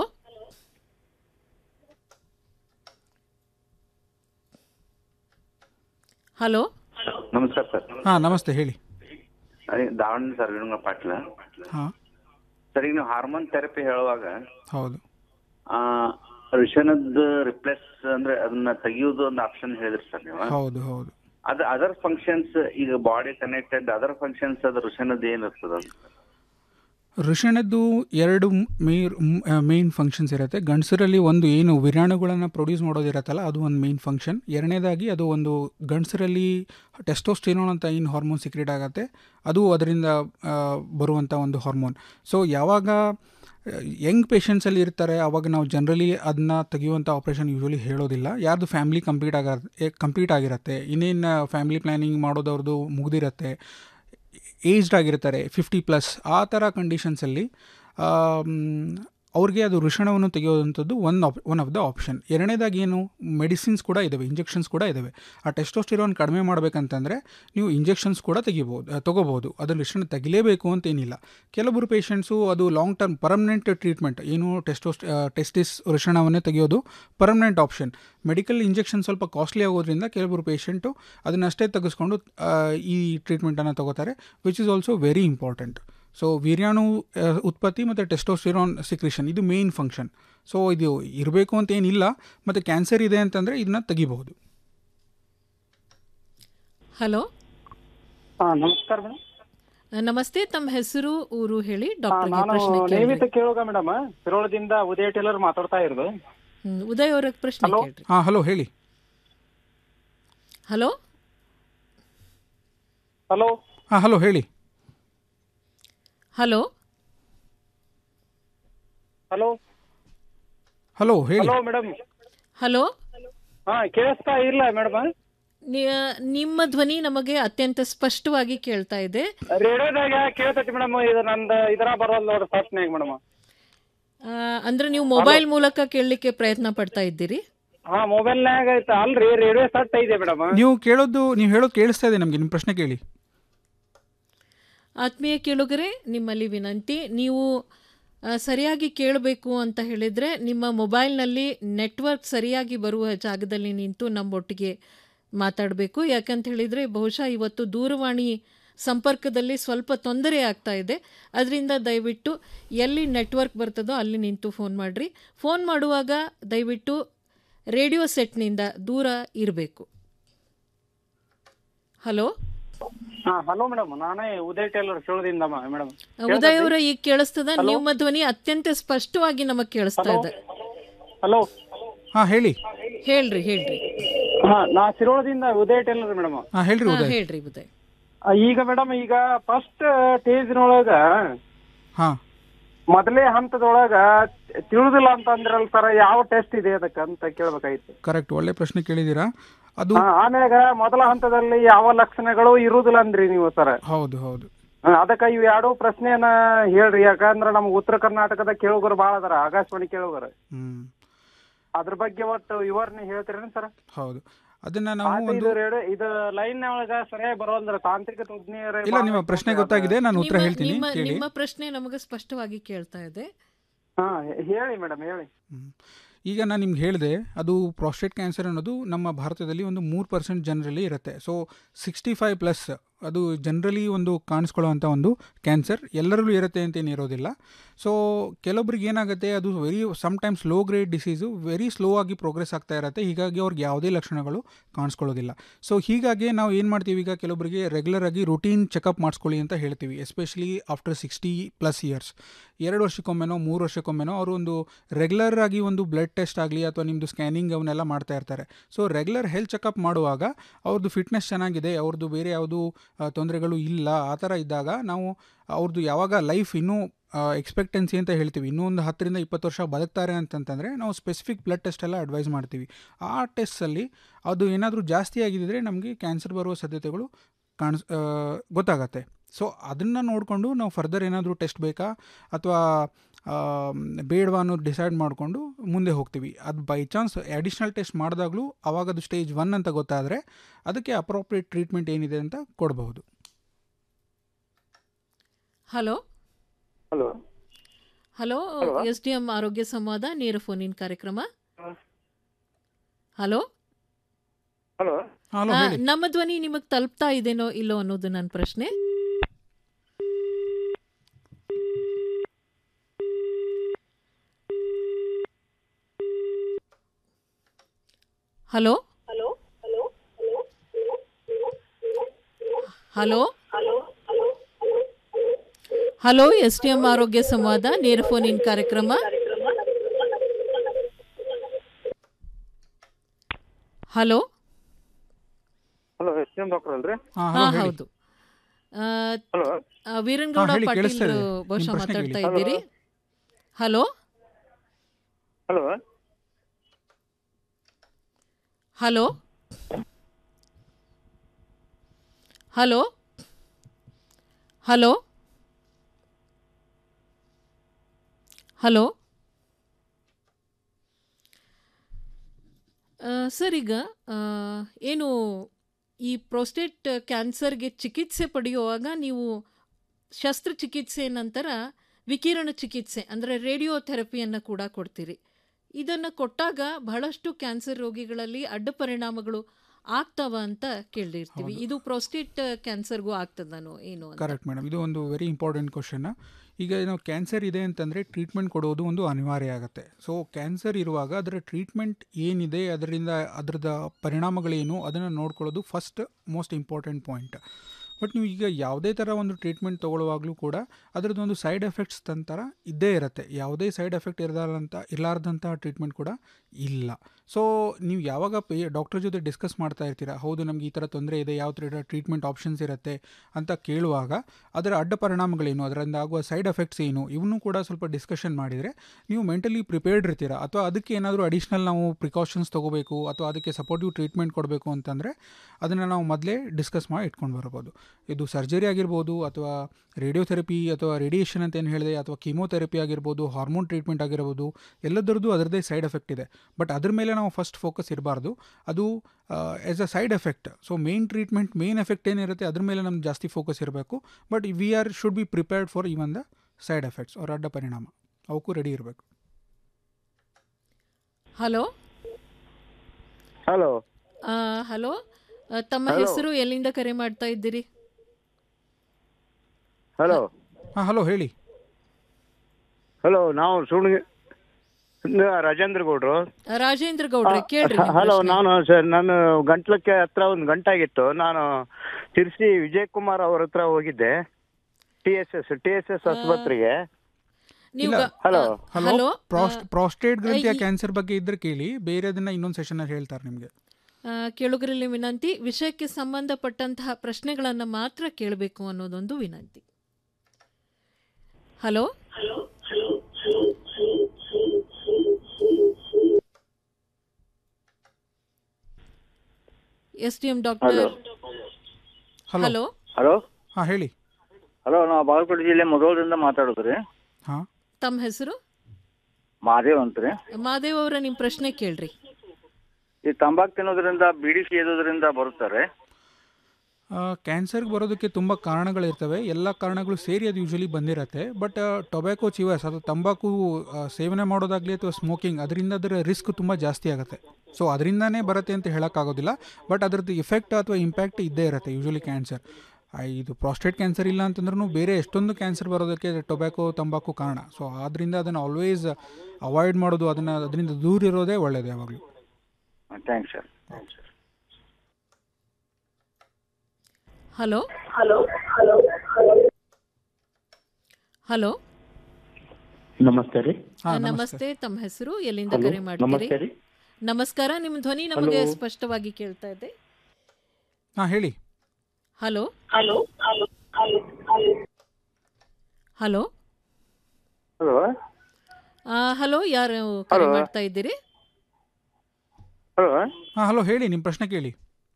ಹಲೋ ನಮಸ್ಕಾರ ಸರ್ ಹಾಂ ನಮಸ್ತೆ ಹೇಳಿ ಅದೇ ದಾವಣಗೆರೆ ಸರ್ ವಿನುಂಗ ಪಾಟ್ಲ ಹಾಂ ಸರ್ ಈಗ ನೀವು ಹಾರ್ಮೋನ್ ಥೆರಪಿ ಹೇಳುವಾಗ ಹೌದು ಆ, ಋಷಣದ ರಿಪ್ಲೇಸ್ ಅಂದ್ರೆ ಅದನ್ನ ತೆಗಿಯೋದು ಒಂದು ಆಪ್ಷನ್ ಹೇಳಿದ್ರಿ ಸರ್ ನೀವು ಹೌದು ಹೌದು ಅದ ಅದರ್ ಫಂಕ್ಷನ್ಸ್ ಈಗ ಬಾಡಿ ಕನೆಕ್ಟೆಡ್ ಅದರ್ ಫಂಕ್ಷನ್ಸ್ ಅದ ಋಷಣದ ಏನ್ ಇರ್ತದ ಋಷಣದ್ದು ಎರಡು ಮೇನ್ ಫಂಕ್ಷನ್ಸ್ ಇರುತ್ತೆ ಗಂಡಸರಲ್ಲಿ ಒಂದು ಏನು ವಿರಾಣುಗಳನ್ನು ಪ್ರೊಡ್ಯೂಸ್ ಮಾಡೋದಿರತ್ತಲ್ಲ ಅದು ಒಂದು ಮೇನ್ ಫಂಕ್ಷನ್ ಎರಡನೇದಾಗಿ ಅದು ಒಂದು ಗಂಡಸರಲ್ಲಿ ಟೆಸ್ಟೋಸ್ಟಿರೋನ್ ಅಂತ ಏನು ಹಾರ್ಮೋನ್ ಸಿಕ್ರೇಟ್ ಆಗುತ್ತೆ ಅದು ಅದರಿಂದ ಆ, ಬರುವಂಥ ಒಂದು ಹಾರ್ಮೋನ್ ಸೊ ಯಾವಾಗ ಯಂಗ್ ಪೇಷಂಟ್ಸಲ್ಲಿ ಇರ್ತಾರೆ ಅವಾಗ ನಾವು ಜನರಲಿ ಅದನ್ನ ತೆಗೆಯುವಂಥ ಆಪ್ರೇಷನ್ ಯೂಶ್ವಲಿ ಹೇಳೋದಿಲ್ಲ ಯಾರ್ದು ಫ್ಯಾಮಿಲಿ ಕಂಪ್ಲೀಟ್ ಆಗ ಕಂಪ್ಲೀಟ್ ಆಗಿರುತ್ತೆ ಇನ್ನೇನು ಫ್ಯಾಮಿಲಿ ಪ್ಲ್ಯಾನಿಂಗ್ ಮಾಡೋದವ್ರದ್ದು ಮುಗ್ದಿರತ್ತೆ ಏಜ್ಡ್ ಆಗಿರ್ತಾರೆ ಫಿಫ್ಟಿ ಪ್ಲಸ್ ಆ ಥರ ಕಂಡೀಷನ್ಸಲ್ಲಿ ಅವ್ರಿಗೆ ಅದು ವೃಷಣವನ್ನು ತೆಗೆಯುವಂಥದ್ದು one of one of the option ಎರಡನೇದಾಗಿ ಏನು ಮೆಡಿಸಿನ್ಸ್ ಕೂಡ ಇದ್ದಾವೆ ಇಂಜೆಕ್ಷನ್ಸ್ ಕೂಡ ಇದ್ದಾವೆ ಆ ಟೆಸ್ಟೋಸ್ಟಿರೋನ್ ಕಡಿಮೆ ಮಾಡಬೇಕಂತಂದರೆ ನೀವು ಇಂಜೆಕ್ಷನ್ಸ್ ಕೂಡ ತೆಗಿಬೋದು ಆ, ತಗೋಬೋದು ಅದನ್ನು ವೃಷಣ ತೆಗಿಲೇಬೇಕು ಅಂತ ಏನಿಲ್ಲ ಕೆಲವರು ಪೇಷಂಟ್ಸು ಅದು ಲಾಂಗ್ ಟರ್ಮ್ ಪರ್ಮನೆಂಟ್ ಟ್ರೀಟ್ಮೆಂಟ್ ಏನು ಟೆಸ್ಟೋಸ್ ಟೆಸ್ಟಿಸ್ ವೃಷಣವನ್ನೇ ತೆಗೆಯೋದು ಪರ್ಮನೆಂಟ್ ಆಪ್ಷನ್ ಮೆಡಿಕಲ್ ಇಂಜೆಕ್ಷನ್ ಸ್ವಲ್ಪ ಕಾಸ್ಟ್ಲಿ ಆಗೋದ್ರಿಂದ ಕೆಲವರು ಪೇಷಂಟು ಅದನ್ನಷ್ಟೇ ತೆಗೆಸ್ಕೊಂಡು ಆ, ಈ ಟ್ರೀಟ್ಮೆಂಟನ್ನು ತಗೋತಾರೆ which is also very important so ವೀರ್ಯಾಣು ಆ, ಉತ್ಪತ್ತಿ ಮತ್ತು ಟೆಸ್ಟೋಸ್ಟಿರೋನ್ ಸಿಕ್ರಿಷನ್ ಇದು ಮೇನ್ ಫಂಕ್ಷನ್ ಸೊ ಇದು ಇರಬೇಕು ಅಂತ ಏನಿಲ್ಲ ಮತ್ತು ಕ್ಯಾನ್ಸರ್ ಇದೆ ಅಂತಂದರೆ ಇದನ್ನ ತೆಗಿಬಹುದು ಹಲೋ ಹಾಂ ನಮಸ್ಕಾರ ಮೇಡಮ್ ನಮಸ್ತೆ ತಮ್ಮ ಹೆಸರು ಊರು ಹೇಳಿ ಡಾಕ್ಟರ್ಗೆ ನಾನು ಪ್ರಶ್ನೆ ಕೇಳಿ ನೇಮಿತ ಕೇಳುಗ ಮೇಡಮ್ ಶಿರೋಳದಿಂದ ಉದಯ ಟೇಲರ್ ಮಾತಾಡ್ತಾ ಇರೋದು ಉದಯ್ ಅವ್ರ ಪ್ರಶ್ನೆ ಕೇಳ್ರಿ ಹಾಂ ಹಲೋ ಹೇಳಿ ಹಲೋ ಹಲೋ ಹಾಂ ಹಲೋ ಹೇಳಿ ಹಲೋ ಹಲೋ ಹಲೋ ಹೇಳಿ ಹಲೋ ಮೇಡಮ್ ಹಲೋ ಹಾ ಕೇಳಿಸ್ತಾ ಇಲ್ಲ ಮೇಡಮ್ ನಿ- ನಿಮ್ಮ ಧ್ವನಿ ನಮಗೆ ಅತ್ಯಂತ ಸ್ಪಷ್ಟವಾಗಿ ಕೇಳ್ತಾ ಇದೆ ರೇಡಿಯೋದಾಗ ಕೇಳ್ತೈತಿ ಮೇಡಮ್ ಇದು ನಂದು ಇದರ ಬರೋಲ್ಲ ನೋಡ್ರಿ ಫಸ್ಟ್ನಾಗ ಮೇಡಮ್ ಆ, ಅಂದ್ರೆ ನೀವು ಮೊಬೈಲ್ ಮೂಲಕ ಕೇಳಲಿಕ್ಕೆ ಪ್ರಯತ್ನ ಪಡ್ತಾ ಇದ್ದೀರಿ ಹಾ ಮೊಬೈಲ್ನಾಗ ಐತೆ ಅಲ್ರಿ ರೇಡಿಯೋ ಸಟ್ ಐತೆ ಮೇಡಮ್ ನೀವು ಕೇಳೋದು ನೀವು ಹೇಳೋದು ಕೇಳಿಸ್ತಾ ಇದೆ ನಮಗೆ ನಿಮ್ಮ ಪ್ರಶ್ನೆ ಕೇಳಿ ಆತ್ಮೀಯ ಕೇಳುಗರೆ ನಿಮ್ಮಲ್ಲಿ ವಿನಂತಿ ನೀವು ಆ, ಸರಿಯಾಗಿ ಕೇಳಬೇಕು ಅಂತ ಹೇಳಿದರೆ ನಿಮ್ಮ ಮೊಬೈಲ್ನಲ್ಲಿ ನೆಟ್ವರ್ಕ್ ಸರಿಯಾಗಿ ಬರುವ ಜಾಗದಲ್ಲಿ ನಿಂತು ನಮ್ಮೊಟ್ಟಿಗೆ ಮಾತಾಡಬೇಕು ಯಾಕಂತ ಹೇಳಿದರೆ ಬಹುಶಃ ಇವತ್ತು ದೂರವಾಣಿ ಸಂಪರ್ಕದಲ್ಲಿ ಸ್ವಲ್ಪ ತೊಂದರೆ ಆಗ್ತಾ ಇದೆ ಅದರಿಂದ ದಯವಿಟ್ಟು ಎಲ್ಲಿ ನೆಟ್ವರ್ಕ್ ಬರ್ತದೋ ಅಲ್ಲಿ ನಿಂತು ಫೋನ್ ಮಾಡಿರಿ ಫೋನ್ ಮಾಡುವಾಗ ದಯವಿಟ್ಟು ರೇಡಿಯೋ ಸೆಟ್ನಿಂದ ದೂರ ಇರಬೇಕು ಹಲೋ ಹಾ ಹಲೋ ಮೇಡಮ್ ನಾನೇ ಉದಯ್ ಟೇಲರ್ ಶಿವದಿಂದ ಮೇಡಮ್ ಉದಯ್ ಅವರ ಈಗ ಕೇಳಿಸ್ತದ ನಿಮ್ಮ ಧ್ವನಿ ಅತ್ಯಂತ ಸ್ಪಷ್ಟವಾಗಿ ನಮಗ್ ಕೇಳಿಸ್ತಾ ಇದೆ ಹಲೋ ಹಾ ಹೇಳಿ ಹೇಳ್ರಿ ಹೇಳ್ರಿ ಹಾ ನಾ ಶಿರೋಳದಿಂದ ಉದಯ್ ಟೇಲರ್ ಮೇಡಮ್ ಹಾ ಹೇಳ್ರಿ ಹಾ, ಉದಯ್ ಹೇಳ್ರಿ ಉದಯ್ ಈಗ ಮೇಡಮ್ ಈಗ ಫಸ್ಟ್ ಸ್ಟೇಜ್ನೊಳಗ ಹಾ ಮೊದಲೇ ಹಂತದೊಳಗ ತಿಳಿದಿಲ್ಲ ಅಂತ ಅಂದ್ರಲ್ಲ ಸರ್ ಯಾವ ಟೆಸ್ಟ್ ಇದೆ ಅದಕ್ಕೆ ಅಂತ ಕೇಳ್ಬೇಕಾಗಿತ್ತು ಕರೆಕ್ಟ್ ಒಳ್ಳೆ ಪ್ರಶ್ನೆ ಕೇಳಿದ್ದೀರಾ ಅದು ಹಾ, ಆಮ್ಯಾಗ ಮೊದಲ ಹಂತದಲ್ಲಿ ಯಾವ ಲಕ್ಷಣಗಳು ಇರುವುದಿಲ್ಲ ಅಂದ್ರಿ ನೀವು ಸರ್ ಹೌದು ಹೌದು ಅದಕ್ಕ ಇವ್ ಎರಡು ಪ್ರಶ್ನೆಯನ್ನ ಹೇಳ್ರಿ ಯಾಕಂದ್ರ ನಮ್ಗ್ ಉತ್ತರ ಕರ್ನಾಟಕದ ಕೇಳುಗರು ಬಾಳ ಅದಾರ ಆಕಾಶವಾಣಿ ಕೇಳುಗರು ಹ್ಮ್ ಅದ್ರ ಬಗ್ಗೆ ಒಟ್ಟು ವಿವರಣೆ ಹೇಳ್ತೀರೇನ್ ಸರ್ ಹೌದು ಅದನ್ನ ನಾವು ಇದು ಒಂದು ರೇಡಿಯೋ ಇದು ಲೈನ್ ಒಳಗ ಸರಿಯಾಗಿ ಬರೋಲ್ದ್ರ ತಾಂತ್ರಿಕ ತಜ್ಞರ ಇಲ್ಲ ನಿಮ್ಮ ಪ್ರಶ್ನೆ ಗೊತ್ತಾಗಿದೆ ನಾನು ಉತ್ತರ ನಿಮ್ಮ- ಹೇಳ್ತೀನಿ ನಿಮ್ಮ ಕೇಳಿ ನಿಮ್ಮ ಪ್ರಶ್ನೆ ನಮಗೆ ಸ್ಪಷ್ಟವಾಗಿ ಕೇಳ್ತಾ ಇದೆ ಹಾ ಹೇಳಿ ಮೇಡಮ್ ಹೇಳಿ ಈಗ ನಾನು ನಿಮ್ಗೆ ಹೇಳಿದೆ ಅದು ಪ್ರಾಸ್ಟೇಟ್ ಕ್ಯಾನ್ಸರ್ ಅನ್ನೋದು ನಮ್ಮ ಭಾರತದಲ್ಲಿ ಒಂದು ಮೂರು ಪರ್ಸೆಂಟ್ ಜನರಲ್ಲಿ ಇರುತ್ತೆ ಸೊ ಸಿಕ್ಸ್ಟಿ ಫೈವ್ ಪ್ಲಸ್ ಅದು ಜನರಲಿ ಒಂದು ಕಾಣಿಸ್ಕೊಳ್ಳುವಂಥ ಒಂದು ಕ್ಯಾನ್ಸರ್ ಎಲ್ಲರಲ್ಲೂ ಇರುತ್ತೆ ಅಂತೇನು ಇರೋದಿಲ್ಲ ಸೊ ಕೆಲವೊಬ್ರಿಗೆ ಏನಾಗುತ್ತೆ ಅದು very sometimes low grade disease very slow ಆಗಿ ಪ್ರೋಗ್ರೆಸ್ ಆಗ್ತಾ ಇರುತ್ತೆ ಹೀಗಾಗಿ ಅವ್ರಿಗೆ ಯಾವುದೇ ಲಕ್ಷಣಗಳು ಕಾಣಿಸ್ಕೊಳ್ಳೋದಿಲ್ಲ ಸೊ ಹೀಗಾಗಿ ನಾವು ಏನು ಮಾಡ್ತೀವಿ ಈಗ ಕೆಲವೊಬ್ಬರಿಗೆ ರೆಗ್ಯುಲರ್ ಆಗಿ ರುಟೀನ್ ಚೆಕಪ್ ಮಾಡಿಸ್ಕೊಳ್ಳಿ ಅಂತ ಹೇಳ್ತೀವಿ especially after sixty plus years ಎರಡು ವರ್ಷಕ್ಕೊಮ್ಮೆನೋ ಮೂರು ವರ್ಷಕ್ಕೊಮ್ಮೆನೋ ಅವರು ಒಂದು ರೆಗ್ಯುಲರ್ ಆಗಿ ಒಂದು ಬ್ಲಡ್ ಟೆಸ್ಟ್ ಆಗಲಿ ಅಥವಾ ನಿಮ್ಮದು ಸ್ಕ್ಯಾನಿಂಗ್ ಅವನ್ನೆಲ್ಲ ಮಾಡ್ತಾ ಇರ್ತಾರೆ ಸೊ ರೆಗ್ಯುಲರ್ ಹೆಲ್ತ್ ಚೆಕಪ್ ಮಾಡುವಾಗ ಅವ್ರದ್ದು ಫಿಟ್ನೆಸ್ ಚೆನ್ನಾಗಿದೆ ಅವ್ರದ್ದು ಬೇರೆ ಯಾವುದು ತೊಂದರೆಗಳು ಇಲ್ಲ ಆ ಥರ ಇದ್ದಾಗ ನಾವು ಅವ್ರದ್ದು ಯಾವಾಗ ಲೈಫ್ ಇನ್ನೂ ಎಕ್ಸ್ಪೆಕ್ಟೆನ್ಸಿ ಅಂತ ಹೇಳ್ತೀವಿ ಇನ್ನೂ ಒಂದು ಹತ್ತರಿಂದ ಇಪ್ಪತ್ತು ವರ್ಷ ಬದುಕ್ತಾರೆ ಅಂತಂತಂದರೆ ನಾವು ಸ್ಪೆಸಿಫಿಕ್ ಬ್ಲಡ್ ಟೆಸ್ಟ್ ಎಲ್ಲ ಅಡ್ವೈಸ್ ಮಾಡ್ತೀವಿ ಆ ಟೆಸ್ಟಲ್ಲಿ ಅದು ಏನಾದರೂ ಜಾಸ್ತಿ ಆಗಿದ್ದರೆ ನಮಗೆ ಕ್ಯಾನ್ಸರ್ ಬರುವ ಸಾಧ್ಯತೆಗಳು ಕಾಣಿಸ್ ಆ, ಗೊತ್ತಾಗತ್ತೆ ಸೊ ಅದನ್ನು ನೋಡಿಕೊಂಡು ನಾವು ಫರ್ದರ್ ಏನಾದರೂ ಟೆಸ್ಟ್ ಬೇಕಾ ಅಥವಾ ಬೇಡವಾ ಅನ್ನೋದು ಡಿಸೈಡ್ ಮಾಡಿಕೊಂಡು ಮುಂದೆ ಹೋಗ್ತೀವಿ ಅದು ಬೈ ಚಾನ್ಸ್ ಅಡಿಷ್ನಲ್ ಟೆಸ್ಟ್ ಮಾಡಿದಾಗಲೂ ಅವಾಗ ಅದು ಸ್ಟೇಜ್ ಒನ್ ಅಂತ ಗೊತ್ತಾದರೆ ಅದಕ್ಕೆ ಅಪ್ರೋಪ್ರಿಯೇಟ್ ಟ್ರೀಟ್ಮೆಂಟ್ ಏನಿದೆ ಅಂತ ಕೊಡಬಹುದು hello hello hello S D M ಆರೋಗ್ಯ ಸಂವಾದ ನೇರ ಫೋನ್ ಇನ್ ಕಾರ್ಯಕ್ರಮ ಹಲೋ ಹಲೋ ಹಲೋ ಆ, ಹೇಳಿ ನಮ್ಮ ಧ್ವನಿ ನಿಮಗೆ ತಲುಪ್ತಾ ಇದೆನೋ ಇಲ್ಲೋ ಅನ್ನೋದು ನನ್ನ ಪ್ರಶ್ನೆ hello hello hello S T M ಆರೋಗ್ಯ ಸಂವಾದ ನೇರ ಫೋನ್ ಇನ್ ಕಾರ್ಯಕ್ರಮ hello hello S M doctor ಅಲ್ರಿ ಹಾಂ ಹಾ ಹಲೋ ಹೇಳಿ ಹೌದು ಆ, ಹಲೋ ಆ, ವೀರನ್ಗೌಡ ಹಾ, ಹೇಳಿ, ಪಾಟೀಲ್ ಕೇಳಿಸ್ತಾ ಇದೆ. ಬಹುಶಃ ನಿಮ್ಮ ಪ್ರಶ್ನೆ ಮಾತಾಡ್ತಾ ಕೇಳಿ. ಇದ್ದೀರಿ hello hello hello hello hello hello ಆ, ಸರ್ ಈಗ ಆ, ಏನು ಈ ಪ್ರೋಸ್ಟೇಟ್ ಕ್ಯಾನ್ಸರ್ಗೆ ಚಿಕಿತ್ಸೆ ಪಡೆಯುವಾಗ ನೀವು ಶಸ್ತ್ರಚಿಕಿತ್ಸೆ ನಂತರ ವಿಕಿರಣ ಚಿಕಿತ್ಸೆ ಅಂದರೆ ರೇಡಿಯೋಥೆರಪಿಯನ್ನು ಕೂಡ ಕೊಡ್ತೀರಿ ಇದನ್ನು ಕೊಟ್ಟಾಗ ಬಹಳಷ್ಟು ಕ್ಯಾನ್ಸರ್ ರೋಗಿಗಳಲ್ಲಿ ಅಡ್ಡ ಪರಿಣಾಮಗಳು ಆಗ್ತಾವ ಅಂತ ಕೇಳಿರ್ತೀವಿ ಇದು ಪ್ರೋಸ್ಟೇಟ್ ಕ್ಯಾನ್ಸರ್ಗೂ ಆಗ್ತದನೋ ಏನು ಅಂತ ಕರೆಕ್ಟ್ ಮೇಡಮ್ ಇದು ಒಂದು ವೆರಿ ಇಂಪಾರ್ಟೆಂಟ್ ಕ್ವಶನ್ ಈಗ ನಾವು ಕ್ಯಾನ್ಸರ್ ಇದೆ ಅಂತಂದರೆ ಟ್ರೀಟ್ಮೆಂಟ್ ಕೊಡೋದು ಒಂದು ಅನಿವಾರ್ಯ ಆಗುತ್ತೆ ಸೊ ಕ್ಯಾನ್ಸರ್ ಇರುವಾಗ ಅದರ ಟ್ರೀಟ್ಮೆಂಟ್ ಏನಿದೆ ಅದರಿಂದ ಅದರದ ಪರಿಣಾಮಗಳೇನು ಅದನ್ನು ನೋಡ್ಕೊಳ್ಳೋದು first most important point but ನೀವು ಈಗ ಯಾವುದೇ ಥರ ಒಂದು ಟ್ರೀಟ್ಮೆಂಟ್ ತೊಗೊಳ್ಳುವಾಗಲೂ ಕೂಡ ಅದರದ್ದು ಒಂದು ಸೈಡ್ ಎಫೆಕ್ಟ್ಸ್ ತಂತರ ಇದ್ದೇ ಇರುತ್ತೆ ಯಾವುದೇ ಸೈಡ್ ಎಫೆಕ್ಟ್ ಇರಲಾರಂಥ ಇರಲಾರ್ದಂಥ ಟ್ರೀಟ್ಮೆಂಟ್ ಕೂಡ ಇಲ್ಲ ಸೊ ನೀವು ಯಾವಾಗ ಪೇ ಡಾಕ್ಟರ್ ಜೊತೆ ಡಿಸ್ಕಸ್ ಮಾಡ್ತಾ ಇರ್ತೀರಾ ಹೌದು ನಮ್ಗೆ ಈ ಥರ ತೊಂದರೆ ಇದೆ ಯಾವ ಥರ ಟ್ರೀಟ್ಮೆಂಟ್ ಆಪ್ಷನ್ಸ್ ಇರುತ್ತೆ ಅಂತ ಕೇಳುವಾಗ ಅದರ ಅಡ್ಡ ಪರಿಣಾಮಗಳೇನು ಅದರಿಂದ ಆಗುವ ಸೈಡ್ ಎಫೆಕ್ಟ್ಸ್ ಏನು ಇವನ್ನೂ ಕೂಡ ಸ್ವಲ್ಪ ಡಿಸ್ಕಷನ್ ಮಾಡಿದರೆ ನೀವು ಮೆಂಟಲಿ ಪ್ರಿಪೇರ್ಡ್ ಇರ್ತೀರಾ ಅಥವಾ ಅದಕ್ಕೆ ಏನಾದರೂ ಅಡಿಷ್ನಲ್ ನಾವು ಪ್ರಿಕಾಷನ್ಸ್ ತೊಗೋಬೇಕು ಅಥವಾ ಅದಕ್ಕೆ ಸಪೋರ್ಟಿವ್ ಟ್ರೀಟ್ಮೆಂಟ್ ಕೊಡಬೇಕು ಅಂತಂದರೆ ಅದನ್ನು ನಾವು ಮೊದಲೇ ಡಿಸ್ಕಸ್ ಮಾಡಿ ಇಟ್ಕೊಂಡು ಬರ್ಬೋದು ಇದು ಸರ್ಜರಿ ಆಗಿರ್ಬೋದು ಅಥವಾ ರೇಡಿಯೋಥೆರಪಿ ಅಥವಾ ರೇಡಿಯೇಷನ್ ಅಂತ ಏನು ಹೇಳಿದೆ ಅಥವಾ ಕೀಮೋಥೆರಪಿ ಆಗಿರ್ಬೋದು ಹಾರ್ಮೋನ್ ಟ್ರೀಟ್ಮೆಂಟ್ ಆಗಿರ್ಬೋದು ಎಲ್ಲದರದ್ದು ಅದರದ್ದೇ ಸೈಡ್ ಎಫೆಕ್ಟ್ ಇದೆ ಬಟ್ ಅದ್ರ ಮೇಲೆ ನಾವು ಫಸ್ಟ್ ಫೋಕಸ್ ಇರಬಾರ್ದು ಅದು as a side effect so main treatment main effect ಏನಿರುತ್ತೆ ಅದ್ರ ಮೇಲೆ ನಮ್ಗೆ ಜಾಸ್ತಿ ಫೋಕಸ್ ಇರಬೇಕು but we are should be prepared for even the side effects ಅವ್ರ ಅಡ್ಡ ಪರಿಣಾಮ ಅವಕ್ಕೂ ರೆಡಿ ಇರಬೇಕು ಹಲೋ ಹಲೋ ಹಲೋ ಆ, ತಮ್ಮ Hello. ಹೆಸರು ಎಲ್ಲಿಂದ ಕರೆ ಮಾಡ್ತಾ ಇದ್ದೀರಿ ಹಲೋ ಹಾಂ ಹಲೋ ಹೇಳಿ ಹಲೋ ನಾವು ಸುಣ್ಗಿ ರಾಜೇಂದ್ರ ಗೌಡ್ರು ರಾಜೇಂದ್ರ ಗೌಡ್ರೆ ಕೇಳ್ರಿ ನಿಮ್ ಹಲೋ ಪ್ರಶ್ನೆ. ನಾನು ಸರ್ ನಾನು ಗಂಟ್ಲಕ್ಕೆ ಹತ್ರ ಒಂದು ಗಂಟಾಗಿತ್ತು ನಾನು ತಿರ್ಸಿ ವಿಜಯ್ ಕುಮಾರ್ ಅವ್ರ ಹತ್ರ ಹೋಗಿದ್ದೆ T S S T S S ಆಸ್ಪತ್ರೆಗೆ ನೀವು ಇಲ್ಲ. ಗ- ಹಲೋ ಹಲೋ ಹಲೋ ಪ್ರಾಸ್ಟ್ ಆ, ಪ್ರಾಸ್ಟೇಟ್ ಗ್ರಂಥಿಯ ಈ- ಕ್ಯಾನ್ಸರ್ ಬಗ್ಗೆ ಇದ್ರೆ ಕೇಳಿ ಬೇರೆದನ್ನ ಇನ್ನೊಂದು ಸೆಷನ್ ಹೇಳ್ತಾರೆ ನಿಮಗೆ ಆ, ಕೇಳುಗರಲ್ಲಿ ವಿನಂತಿ ವಿಷಯಕ್ಕೆ ಸಂಬಂಧಪಟ್ಟಂತಹ ಪ್ರಶ್ನೆಗಳನ್ನು ಮಾತ್ರ ಕೇಳಬೇಕು ಅನ್ನೋದೊಂದು ವಿನಂತಿ hello S D M doctor hello hello ಹಾಂ ಹೇಳಿ ಹಲೋ ನಾವು ಬಾಗಲಕೋಟೆ ಜಿಲ್ಲೆ ಮುಧೋಳದಿಂದ ಮಾತಾಡೋದ್ರಿ ಹಾಂ ತಮ್ಮ ಹೆಸರು ಮಹಾದೇವ್ ಅಂತ್ರಿ ಮಾದೇವ್ ಅವರ ನಿಮ್ಮ ಪ್ರಶ್ನೆ ಕೇಳ್ರಿ ಈ ತಂಬಾಕು ತಿನ್ನೋದ್ರಿಂದ ಬೀಡಿ ಸೇದೋದ್ರಿಂದ ಬರುತ್ತಾರೆ ಕ್ಯಾನ್ಸರ್ಗೆ ಬರೋದಕ್ಕೆ ತುಂಬ ಕಾರಣಗಳಿರ್ತವೆ ಎಲ್ಲ ಕಾರಣಗಳು ಸೇರಿ ಅದು ಯೂಶಲಿ ಬಂದಿರತ್ತೆ ಬಟ್ ಟೊಬ್ಯಾಕೋ ಚಿವರ್ಸ್ ಅದು ತಂಬಾಕು ಆ, ಸೇವನೆ ಮಾಡೋದಾಗಲಿ ಅಥವಾ ಸ್ಮೋಕಿಂಗ್ ಅದರಿಂದ ಅದರ ರಿಸ್ಕ್ ತುಂಬ ಜಾಸ್ತಿ ಆಗುತ್ತೆ ಸೊ ಅದರಿಂದನೇ ಬರುತ್ತೆ ಅಂತ ಹೇಳೋಕ್ಕಾಗೋದಿಲ್ಲ ಬಟ್ ಅದರದ್ದು ಇಫೆಕ್ಟ್ ಅಥವಾ ಇಂಪ್ಯಾಕ್ಟ್ ಇದ್ದೇ ಇರುತ್ತೆ ಯೂಶಲಿ ಕ್ಯಾನ್ಸರ್ ಇದು ಪ್ರಾಸ್ಟೇಟ್ ಕ್ಯಾನ್ಸರ್ ಇಲ್ಲ ಅಂತಂದ್ರೂ ಬೇರೆ ಎಷ್ಟೊಂದು ಕ್ಯಾನ್ಸರ್ ಬರೋದಕ್ಕೆ ಟೊಬ್ಯಾಕೋ ತಂಬಾಕು ಕಾರಣ ಸೊ ಆದ್ದರಿಂದ ಅದನ್ನು ಆಲ್ವೇಸ್ ಅವಾಯ್ಡ್ ಮಾಡೋದು ಅದನ್ನು ಅದರಿಂದ ದೂರ ಇರೋದೇ ಒಳ್ಳೆಯದು ಯಾವಾಗಲೂ ಥ್ಯಾಂಕ್ಸ್ ಸರ್ ಹಲೋ ಹಲೋ ನಮಸ್ತೆ ರೀ ನಮಸ್ತೆ ತಮ್ಮ ಹೆಸರು ಎಲ್ಲಿಂದ ಹಲೋ, ಕರೆ ಮಾಡ್ತೀರಿ ನಮಸ್ತೆ ರೀ. ನಮಸ್ಕಾರ ನಿಮ್ಮ ಧ್ವನಿ ನಮಗೆ ಹಲೋ. ಸ್ಪಷ್ಟವಾಗಿ ಕೇಳ್ತಾ ಇದೆ ಹಾಂ ಹೇಳಿ hello hello hello hello hello ಯಾರು ಕರೆ ಹಲೋ. ಮಾಡ್ತಾ ಇದ್ದೀರಿ ಹಲೋ ಹಾಂ ಹಲೋ ಹೇಳಿ ನಿಮ್ಮ ಪ್ರಶ್ನೆ ಕೇಳಿ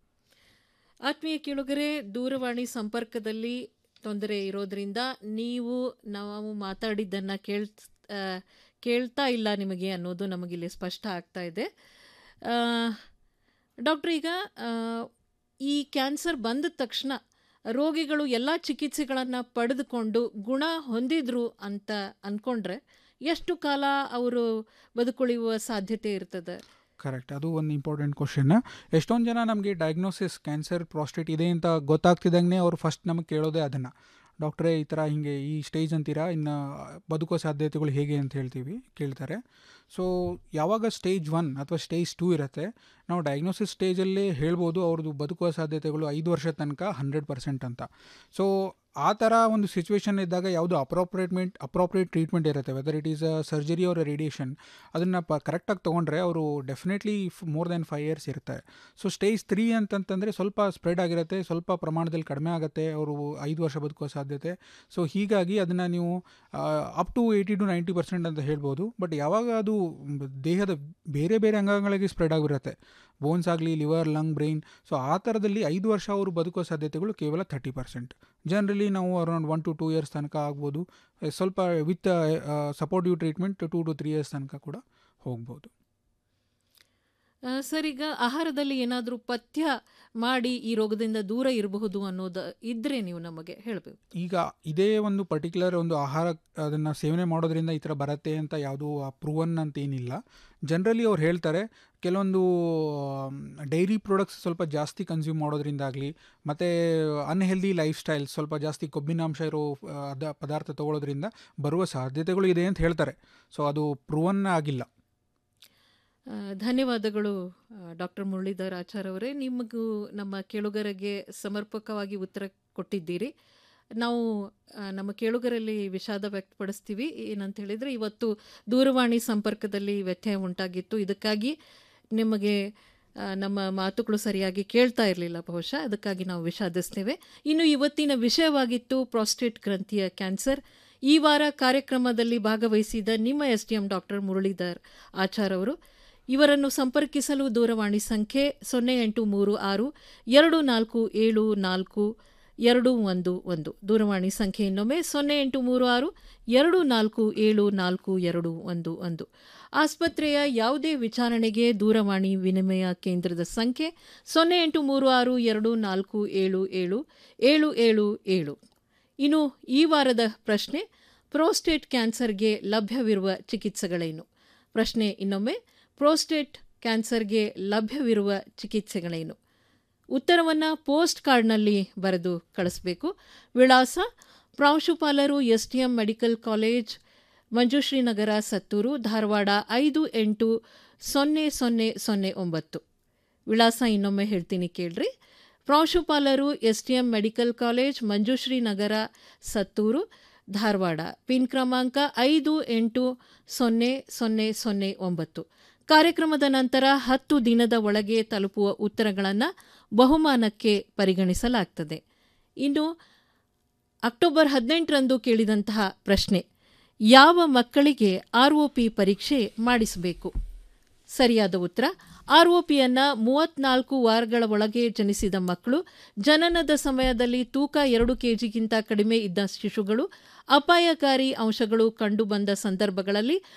ಆತ್ಮೀಯ ಕೇಳುಗರೆ ದೂರವಾಣಿ ಸಂಪರ್ಕದಲ್ಲಿ ತೊಂದರೆ ಇರೋದ್ರಿಂದ ನೀವು ನಾವು ಮಾತಾಡಿದ್ದನ್ನು ಕೇಳ್ ಆ, ಕೇಳ್ತಾ ಇಲ್ಲ ನಿಮಗೆ ಅನ್ನೋದು ನಮಗಿಲ್ಲಿ ಸ್ಪಷ್ಟ ಆಗ್ತಾ ಇದೆ ಆ, ಡಾಕ್ಟ್ರ್ ಈಗ ಆ, ಈ ಕ್ಯಾನ್ಸರ್ ಬಂದ ತಕ್ಷಣ ರೋಗಿಗಳು ಎಲ್ಲ ಚಿಕಿತ್ಸೆಗಳನ್ನು ಪಡೆದುಕೊಂಡು ಗುಣ ಹೊಂದಿದ್ರು ಅಂತ ಅಂದ್ಕೊಂಡ್ರೆ ಎಷ್ಟು ಕಾಲ ಅವರು ಬದುಕುಳಿಯುವ ಸಾಧ್ಯತೆ ಇರ್ತದೆ ಕರೆಕ್ಟ್ ಅದು ಒಂದು ಇಂಪಾರ್ಟೆಂಟ್ ಕ್ವಶನ್ ಎಷ್ಟೊಂದು ಜನ ನಮಗೆ ಡಯಾಗ್ನೋಸಿಸ್ ಕ್ಯಾನ್ಸರ್ ಪ್ರಾಸ್ಟೇಟ್ ಇದೆ ಅಂತ ಗೊತ್ತಾಗ್ತಿದ್ದಂಗೆ ಅವ್ರು ಫಸ್ಟ್ ನಮಗೆ ಕೇಳೋದೇ ಅದನ್ನು ಡಾಕ್ಟ್ರೇ ಈ ಥರ ಹಿಂಗೆ ಈ ಸ್ಟೇಜ್ ಅಂತೀರಾ ಇನ್ನು ಬದುಕೋ ಸಾಧ್ಯತೆಗಳು ಹೇಗೆ ಅಂತ ಹೇಳ್ತೀವಿ ಕೇಳ್ತಾರೆ ಸೊ ಯಾವಾಗ ಸ್ಟೇಜ್ ಒನ್ ಅಥವಾ ಸ್ಟೇಜ್ ಟೂ ಇರುತ್ತೆ ನಾವು ಡಯಾಗ್ನೋಸಿಸ್ ಸ್ಟೇಜಲ್ಲೇ ಹೇಳ್ಬೋದು ಅವ್ರದ್ದು ಬದುಕುವ ಸಾಧ್ಯತೆಗಳು ಐದು ವರ್ಷ ತನಕ ಹಂಡ್ರೆಡ್ ಪರ್ಸೆಂಟ್ ಅಂತ ಸೊ ಆ ಥರ ಒಂದು ಸಿಚುವೇಶನ್ ಇದ್ದಾಗ ಯಾವುದು ಅಪ್ರೋಪ್ರಿಯೇಟ್ಮೆಂಟ್ ಅಪ್ರೋಪ್ರಿಯೇಟ್ ಟ್ರೀಟ್ಮೆಂಟ್ ಇರುತ್ತೆ ವೆದರ್ ಇಟ್ ಈಸ್ ಸರ್ಜರಿ ಅವರ ರೇಡಿಯೇಷನ್ ಅದನ್ನು ಪ ಕರೆಕ್ಟಾಗಿ ತೊಗೊಂಡ್ರೆ ಅವರು definitely more than five years ಇರ್ತಾರೆ ಸೊ ಸ್ಟೇಜ್ ತ್ರೀ ಅಂತಂತಂದರೆ ಸ್ವಲ್ಪ ಸ್ಪ್ರೆಡ್ ಆಗಿರುತ್ತೆ ಸ್ವಲ್ಪ ಪ್ರಮಾಣದಲ್ಲಿ ಕಡಿಮೆ ಆಗುತ್ತೆ ಅವರು ಐದು ವರ್ಷ ಬದುಕುವ ಸಾಧ್ಯತೆ ಸೊ ಹೀಗಾಗಿ ಅದನ್ನು ನೀವು up to eighty to ninety percent ಅಂತ ಹೇಳ್ಬೋದು ಬಟ್ ಯಾವಾಗ ಅದು ದೇಹದ ಬೇರೆ ಬೇರೆ ಅಂಗಾಂಗಗಳಿಗೆ ಸ್ಪ್ರೆಡ್ ಆಗಿರುತ್ತೆ ಬೋನ್ಸ್ ಆಗಲಿ ಲಿವರ್ ಲಂಗ್ ಬ್ರೈನ್ ಸೊ ಆ ಥರದಲ್ಲಿ ಐದು ವರ್ಷ ಅವರು ಬದುಕೋ ಸಾಧ್ಯತೆಗಳು ಕೇವಲ ಥರ್ಟಿ ಪರ್ಸೆಂಟ್ ಜನರಲಿ ನಾವು around one to two years ತನಕ ಆಗ್ಬೋದು ಎ, ಸ್ವಲ್ಪ with supportive treatment two to three years ತನಕ ಕೂಡ ಹೋಗ್ಬೋದು ಆ, ಸರ್ ಈಗ ಆಹಾರದಲ್ಲಿ ಏನಾದರೂ ಪಥ್ಯ ಮಾಡಿ ಈ ರೋಗದಿಂದ ದೂರ ಇರಬಹುದು ಅನ್ನೋದು ಇದ್ರೆ ನೀವು ನಮಗೆ ಹೇಳಬೇಕು ಈಗ ಇದೇ ಒಂದು ಪರ್ಟಿಕ್ಯುಲರ್ ಒಂದು ಆಹಾರ ಅದನ್ನು ಸೇವನೆ ಮಾಡೋದ್ರಿಂದ ಈ ಥರ ಬರುತ್ತೆ ಅಂತ ಯಾವುದೂ ಪ್ರೂವನ್ ಅಂತ ಏನಿಲ್ಲ ಜನರಲಿ ಅವ್ರು ಹೇಳ್ತಾರೆ ಕೆಲವೊಂದು ಡೈರಿ ಪ್ರಾಡಕ್ಟ್ಸ್ ಸ್ವಲ್ಪ ಜಾಸ್ತಿ ಕನ್ಸ್ಯೂಮ್ ಮಾಡೋದ್ರಿಂದಾಗಲಿ ಮತ್ತು ಅನ್ಹೆಲ್ದಿ ಲೈಫ್ ಸ್ಟೈಲ್ ಸ್ವಲ್ಪ ಜಾಸ್ತಿ ಕೊಬ್ಬಿನಾಂಶ ಇರೋ ಆ, ಅದ ಪದಾರ್ಥ ತಗೊಳ್ಳೋದ್ರಿಂದ ಬರುವ ಸಾಧ್ಯತೆಗಳು ಇದೆ ಅಂತ ಹೇಳ್ತಾರೆ ಸೊ ಅದು ಪ್ರೂವನ್ ಆಗಿಲ್ಲ ಆ, ಧನ್ಯವಾದಗಳು ಡಾಕ್ಟರ್ ಮುರಳೀಧರ್ ಆಚಾರ್ ಅವರೇ ನಿಮಗೂ ನಮ್ಮ ಕೇಳುಗರಿಗೆ ಸಮರ್ಪಕವಾಗಿ ಉತ್ತರ ಕೊಟ್ಟಿದ್ದೀರಿ ನಾವು ಆ, ನಮ್ಮ ಕೇಳುಗರಲ್ಲಿ ವಿಷಾದ ವ್ಯಕ್ತಪಡಿಸ್ತೀವಿ ಏನಂತ ಹೇಳಿದರೆ ಇವತ್ತು ದೂರವಾಣಿ ಸಂಪರ್ಕದಲ್ಲಿ ವ್ಯತ್ಯಯ ಉಂಟಾಗಿತ್ತು ಇದಕ್ಕಾಗಿ ನಿಮಗೆ ಆ, ನಮ್ಮ ಮಾತುಗಳು ಸರಿಯಾಗಿ ಕೇಳ್ತಾ ಇರಲಿಲ್ಲ ಬಹುಶಃ ಅದಕ್ಕಾಗಿ ನಾವು ವಿಷಾದಿಸ್ತೇವೆ ಇನ್ನು ಇವತ್ತಿನ ವಿಷಯವಾಗಿತ್ತು ಪ್ರಾಸ್ಟೇಟ್ ಗ್ರಂಥಿಯ ಕ್ಯಾನ್ಸರ್ ಈ ವಾರ ಕಾರ್ಯಕ್ರಮದಲ್ಲಿ ಭಾಗವಹಿಸಿದ ನಿಮ್ಮ S D M doctor Muralidhar Achar ಅವರು ಇವರನ್ನು ಸಂಪರ್ಕಿಸಲು ದೂರವಾಣಿ ಸಂಖ್ಯೆ ಸೊನ್ನೆ ಎಂಟು ಮೂರು ಆರು ಎರಡು ನಾಲ್ಕು ಏಳು ನಾಲ್ಕು ಎರಡು ಒಂದು ಒಂದು ದೂರವಾಣಿ ಸಂಖ್ಯೆ ಇನ್ನೊಮ್ಮೆ ಸೊನ್ನೆ ಎಂಟು ಮೂರು ಆರು ಎರಡು ನಾಲ್ಕು ಏಳು ನಾಲ್ಕು ಎರಡು ಒಂದು ಒಂದು ಆಸ್ಪತ್ರೆಯ ಯಾವುದೇ ವಿಚಾರಣೆಗೆ ದೂರವಾಣಿ ವಿನಿಮಯ ಕೇಂದ್ರದ ಸಂಖ್ಯೆ ಸೊನ್ನೆ ಎಂಟು ಮೂರು ಆರು ಎರಡು ನಾಲ್ಕು ಏಳು ಏಳು ಏಳು ಏಳು ಏಳು ಇನ್ನು ಈ ವಾರದ ಪ್ರಶ್ನೆ ಪ್ರೋಸ್ಟೇಟ್ ಕ್ಯಾನ್ಸರ್ಗೆ ಲಭ್ಯವಿರುವ ಚಿಕಿತ್ಸೆಗಳೇನು ಪ್ರಶ್ನೆ ಇನ್ನೊಮ್ಮೆ ಪ್ರೋಸ್ಟೇಟ್ ಕ್ಯಾನ್ಸರ್ಗೆ ಲಭ್ಯವಿರುವ ಚಿಕಿತ್ಸೆಗಳೇನು ಉತ್ತರವನ್ನು ಪೋಸ್ಟ್ ಕಾರ್ಡ್ನಲ್ಲಿ ಬರೆದು ಕಳಿಸಬೇಕು ವಿಳಾಸ ಪ್ರಾಂಶುಪಾಲರು STM medical college Manjushri Nagar Sattur Dharwad ಐದು ಎಂಟು ಸೊನ್ನೆ ಸೊನ್ನೆ ಸೊನ್ನೆ ಒಂಬತ್ತು ವಿಳಾಸ ಇನ್ನೊಮ್ಮೆ ಹೇಳ್ತೀನಿ ಕೇಳ್ರಿ ಪ್ರಾಂಶುಪಾಲರು STM medical college Manjushri Nagar Sattur Dharwad pin ಕ್ರಮಾಂಕ ಐದು ಎಂಟು ಸೊನ್ನೆ ಸೊನ್ನೆ ಸೊನ್ನೆ ಒಂಬತ್ತು ಕಾರ್ಯಕ್ರಮದ ನಂತರ ಹತ್ತು ದಿನದ ಒಳಗೆ ತಲುಪುವ ಉತ್ತರಗಳನ್ನು ಬಹುಮಾನಕ್ಕೆ ಪರಿಗಣಿಸಲಾಗ್ತದೆ ಇನ್ನು ಅಕ್ಟೋಬರ್ ಹದಿನೆಂಟರಂದು ಕೇಳಿದಂತಹ ಪ್ರಶ್ನೆ ಯಾವ ಮಕ್ಕಳಿಗೆ ಆರ್ಒಪಿ ಪರೀಕ್ಷೆ ಮಾಡಿಸಬೇಕು ಸರಿಯಾದ ಉತ್ತರ ಆರ್ಒಪಿಯನ್ನು ಮೂವತ್ನಾಲ್ಕು ವಾರಗಳ ಒಳಗೆ ಜನಿಸಿದ ಮಕ್ಕಳು ಜನನದ ಸಮಯದಲ್ಲಿ ತೂಕ ಎರಡು ಕೆಜಿಗಿಂತ ಕಡಿಮೆ ಇದ್ದ ಶಿಶುಗಳು ಅಪಾಯಕಾರಿ ಅಂಶಗಳು ಕಂಡುಬಂದ ಸಂದರ್ಭಗಳಲ್ಲಿ